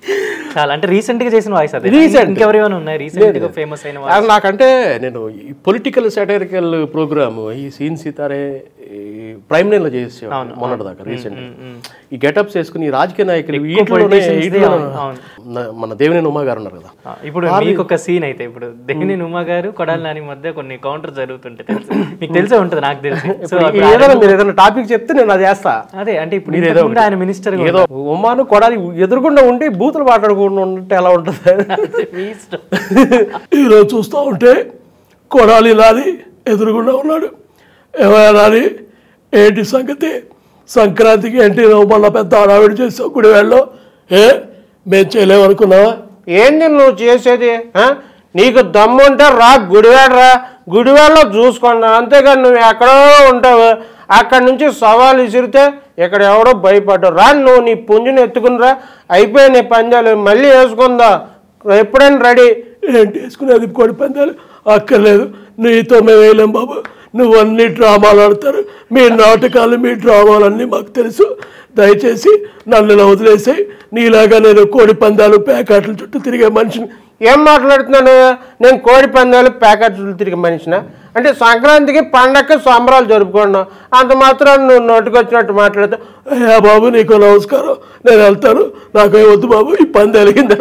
చాలా అంటే రీసెంట్ గా చేసిన వాయిస్ అదే Recent. ఇంకెవరైనా ఉన్నాయి రీసెంట్ గా ఫేమస్ అయిన voice? అది నాకంటే నేను ఈ పొలిటికల్ సాటరికల్ ప్రోగ్రామ్ ఈ సీన్ సీతారే ప్రైమ్ లైన్ లో చేసేవాడు మొన్నటి దాకా రీసెంట్ ఈ గెటప్స్ వేసుకుని ఈ రాజకీయ నాయకులు వీటిలోనే politicians దే వీటిలోనే అవును, అవును. న- మన దేవినేని ఉమా గారు ఉన్నారు కదా ఆ, ఇప్పుడు మీకు ఒక సీన్ అయితే ఇప్పుడు దేని ఉమా గారు కొడాలి నాని మధ్య కొన్ని కౌంటర్ జరుగుతుంటాయి తెలుసు మీకు తెలిసే ఉంటుంది నాకు తెలిసి సో ఇప్పుడు ఏదైనా మీరు ఏదైనా టాపిక్ చెప్తే నేను అది చేస్తా అదే అంటే ఇప్పుడు మీరు ఏదో ఇంతకుముందు ఆయన మినిస్టర్ ఏదో ఉమాను కొడాలి ఎదురుకుండా ఉండి బూతులు మాట్లాడకుండా ఉంటే ఎలా ఉంటుంది మీ ఇష్టం ఈరోజు చూస్తూ ఉంటే కొడాలి లాలి ఎదురుగుండా ఉన్నాడు ఏమైనా లాలి ఏంటి సంగతి సంక్రాంతికి ఏంటి నువ్వు మళ్ళీ పెద్ద హడావిడి చేసావు గుడి వెళ్ళో ఏ మేము చేయలేమనుకున్నావా ఏంది నువ్వు చేసేది ఆ? నీకు దమ్ముంటే రా గుడివాడ రా గుడివాడలో చూసుకున్నా అంతేగాని నువ్వు ఎక్కడో ఉంటావు అక్కడి నుంచి సవాల్ విసిరితే ఇక్కడ ఎవడో భయపడ్డావు రా నువ్వు నీ పుంజుని ఎత్తుకుని రా అయిపోయి నీ పందాలు మళ్ళీ వేసుకుందా ఎప్పుడైనా రెడీ ఏంటి వేసుకునేది కోడి పందాలు అక్కర్లేదు నీతో మేము వేయలేం బాబు నువ్వు అన్ని డ్రామాలు ఆడతారు మీ నాటకాలు మీ డ్రామాలు అన్నీ మాకు తెలుసు దయచేసి నన్ను ఇలా వదిలేసాయి నీలాగా నేను కోడి పందాలు ప్యాకెట్ల చుట్టూ తిరిగే మనిషిని ఏం మాట్లాడుతున్నాను నేను కోడి పందాలు ప్యాకెట్లు తిరిగి మనిషిన అంటే సంక్రాంతికి పండగకి సంబరాలు జరుపుకున్నావు అంత మాత్రం నువ్వు నోటికొచ్చినట్టు మాట్లాడుతావు అయ్యా బాబు నీకు నమస్కారం నేను వెళ్తాను నాకే వద్దు బాబు ఈ పంది వెలిగింది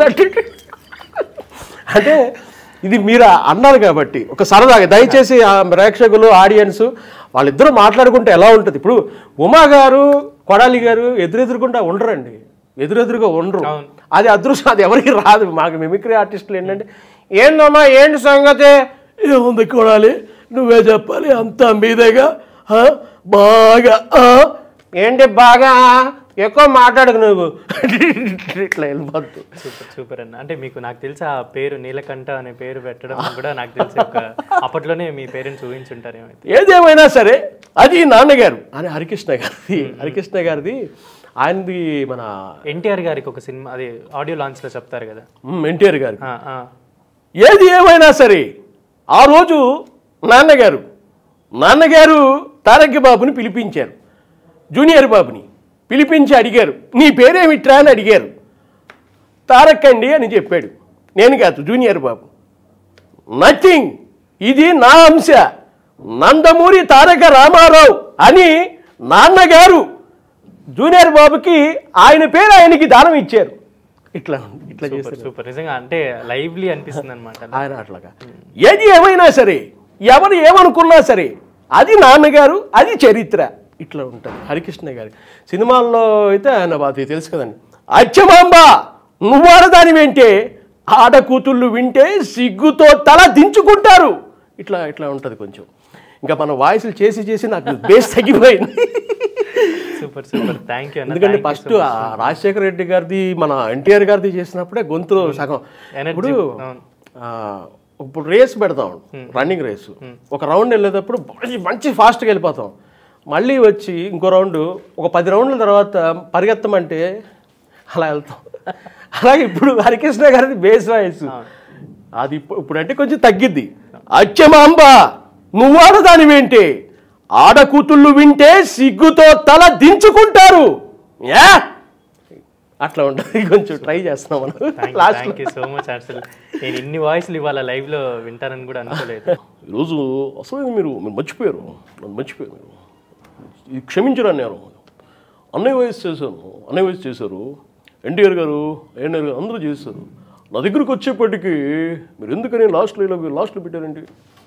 అంటే ఇది మీరు అన్నారు కాబట్టి ఒక సరదాగా దయచేసి ఆ ప్రేక్షకులు ఆడియన్స్ వాళ్ళిద్దరూ మాట్లాడుకుంటే ఎలా ఉంటుంది ఇప్పుడు ఉమా గారు కొడాలి గారు ఎదురెదురుకుండా ఉండరండి ఎదురెదురుగా ఉండరు అది అదృష్టం అది ఎవరికి రాదు మాకు మిమిక్రీ ఆర్టిస్టులు ఏంటంటే ఏందమ్మా ఏంటి సంగతి ఏముంది కొడాలి నువ్వే చెప్పాలి అంతా మీదేగా ఆ? బాగా ఆ? ఏంటి బాగా ఎక్కువ మాట్లాడకు నువ్వు ఇట్లా వెళ్ళిపోద్దు సూపర్ సూపర్ అన్న అంటే మీకు నాకు తెలిసి ఆ పేరు నీలకంఠ అనే పేరు పెట్టడం కూడా నాకు తెలిసి ఒక అప్పట్లోనే మీ పేరెంట్స్ ఊహించుంటారు ఏమైతే ఏదేమైనా సరే అది నాన్నగారు అని హరికృష్ణ గారిది హరికృష్ణ గారిది ఆయనది మన ఎన్టీఆర్ గారికి ఒక సినిమా అది ఆడియో లాంచ్ లో చెప్తారు కదా మ్, ఎన్టీఆర్ గారి ఆ, ఆ. ఏది ఏమైనా సరే ఆ రోజు నాన్నగారు నాన్నగారు తారక బాబుని పిలిపించారు జూనియర్ బాబుని పిలిపించి అడిగారు నీ పేరేమిట్రా అని అడిగారు తారక్ అండి అని చెప్పాడు నేను కాదు జూనియర్ బాబు నథింగ్ ఇది నా అంశ నందమూరి తారక రామారావు అని నాన్నగారు జూనియర్ బాబుకి ఆయన పేరు ఆయనకి దానం ఇచ్చారు ఇట్లా ఇట్లా చేశారు సూపర్ సూపర్ నిజంగా అంటే లైవ్లీ అనిపిస్తుంది అనమాట ఆయన అట్లాగా ఏది ఏమైనా సరే ఎవరు ఏమనుకున్నా సరే అది నాన్నగారు అది చరిత్ర ఇట్లా ఉంటుంది హరికృష్ణ గారి సినిమాల్లో అయితే ఆయన బాధ తెలుసు కదండి అచ్చమాంబ నువ్వు ఆడదాని వింటే ఆడ కూతుళ్ళు వింటే సిగ్గుతో తల దించుకుంటారు ఇట్లా ఇట్లా ఉంటుంది కొంచెం ఇంకా మన వాయిస్లు చేసి చేసి నాకు బేస్ తగ్గిపోయింది సూపర్ సూపర్ థ్యాంక్ యూ అన్న ఎందుకంటే ఫస్ట్ రాజశేఖర రెడ్డి గారిది మన ఎన్టీఆర్ గారిది చేసినప్పుడే గొంతులో సగం Energy, ఇప్పుడు అవును. ఆ, ఇప్పుడు రేస్ పెడతాం రన్నింగ్ రేసు ఒక రౌండ్ వెళ్ళేటప్పుడు మంచి మంచి ఫాస్ట్గా వెళ్ళిపోతాం మళ్ళీ వచ్చి ఇంకో రౌండ్ ఒక పది రౌండ్ల తర్వాత పరిగెత్తమంటే అలా వెళ్తాం అలాగే ఇప్పుడు హరికృష్ణ గారిది బేస్ వాయిస్ అది ఇప్పుడు ఇప్పుడంటే కొంచెం తగ్గిద్ది అచ్చమాంబ నువ్వు ఆడదానివేంటి ఆడ కూతుళ్ళు వింటే సిగ్గుతో తల దించుకుంటారు యా అట్లా ఉంటుంది కొంచెం ట్రై చేస్తున్నాం మనం last thank you so much అసలు నేను ఇన్ని వాయిస్లు ఇవాళ లైవ్ లో వింటానని కూడా అనుకోలేదు ఈరోజు అసలు మీరు మీరు మర్చిపోయారు నన్ను మర్చిపోయారు మీరు ఇది క్షమించరాని నేను అన్నయ్య వయసు చేశాను అన్నయ్య వయసు చేశారు ఎన్టీఆర్ గారు ఎన్ఆర్ గారు అందరూ చేశారు నా దగ్గరకు వచ్చేప్పటికి మీరు ఎందుకని లాస్ట్లో ఇలా లాస్ట్లో పెట్టారండి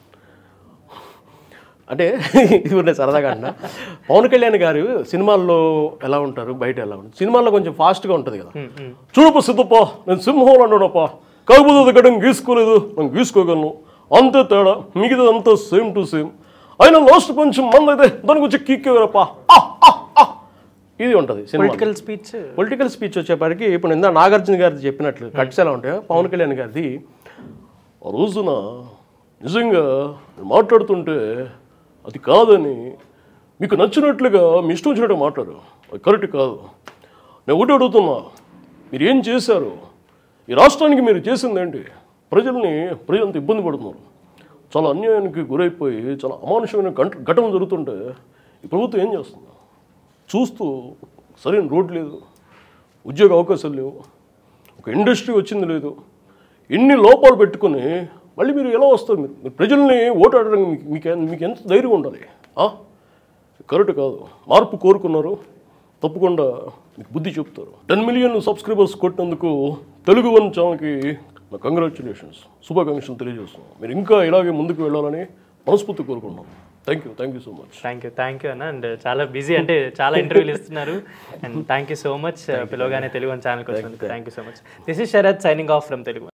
అంటే ఇది కూడా నేను సరదాగా అన్నా పవన్ కళ్యాణ్ గారు సినిమాల్లో ఎలా ఉంటారు బయట ఎలా ఉంటారు సినిమాల్లో కొంచెం ఫాస్ట్గా ఉంటుంది కదా చూడప సిద్ధప్ప నేను సింహంలో అన్నాడప్ప కాకపోతే దగ్గర గీసుకోలేదు నేను గీసుకోగలను అంతే తేడా మిగతా అంతా సేమ్ టు సేమ్ అయినా లాస్ట్ కొంచెం మంది అయితే దానికి వచ్చి కిక్కేవారప్ప ఇది ఉంటుంది సినిమా పొలిటికల్ స్పీచ్ పొలిటికల్ స్పీచ్ వచ్చేప్పటికి ఇప్పుడు ఇందా నాగార్జున గారిది చెప్పినట్లు కట్స్ ఎలా ఉంటాయో పవన్ కళ్యాణ్ గారిది ఆ రోజున నిజంగా మీరు మాట్లాడుతుంటే అది కాదని మీకు నచ్చినట్లుగా మీ ఇష్టం వచ్చినట్టుగా మాట్లాడు అది కరెక్ట్ కాదు నేను ఒకటి అడుగుతున్నా మీరు ఏం చేశారు ఈ రాష్ట్రానికి మీరు చేసిందేంటి ప్రజల్ని ప్రజలంత ఇబ్బంది పడుతున్నారు చాలా అన్యాయానికి గురైపోయి చాలా అమానుషమైన గంట ఘటన జరుగుతుంటే ఈ ప్రభుత్వం ఏం చేస్తుంది చూస్తూ సరైన రోడ్ లేదు ఉద్యోగ అవకాశాలు లేవు ఒక ఒక ఇండస్ట్రీ వచ్చింది లేదు ఎన్ని లోపాలు పెట్టుకుని మళ్ళీ మీరు ఎలా వస్తారు మీరు మీరు ప్రజల్ని ఓటాడడానికి మీకు మీకు ఎంత- మీకు ఎంత ధైర్యం ఉండాలి ఆ? కరెక్ట్ కాదు మార్పు కోరుకున్నారు తప్పకుండా మీకు బుద్ధి చెప్తారు టెన్ మిలియన్ సబ్స్క్రైబర్స్ కొట్టినందుకు తెలుగు వన్ ఛానల్కి నా కంగ్రాచులేషన్స్ శుభాకాంక్షలు తెలియజేస్తున్నాం మీరు ఇంకా ఇలాగే ముందుకు వెళ్ళాలని మనస్ఫూర్తి కోరుకుంటున్నాం thank you thank you so much thank you thank you అన్న అండ్ చాలా బిజీ అంటే చాలా ఇంటర్వ్యూలు ఇస్తున్నారు and thank you so much పిలవగానే తెలుగు ఛానల్కి వచ్చినందుకు thank you so much this is Sharath signing off from Telugu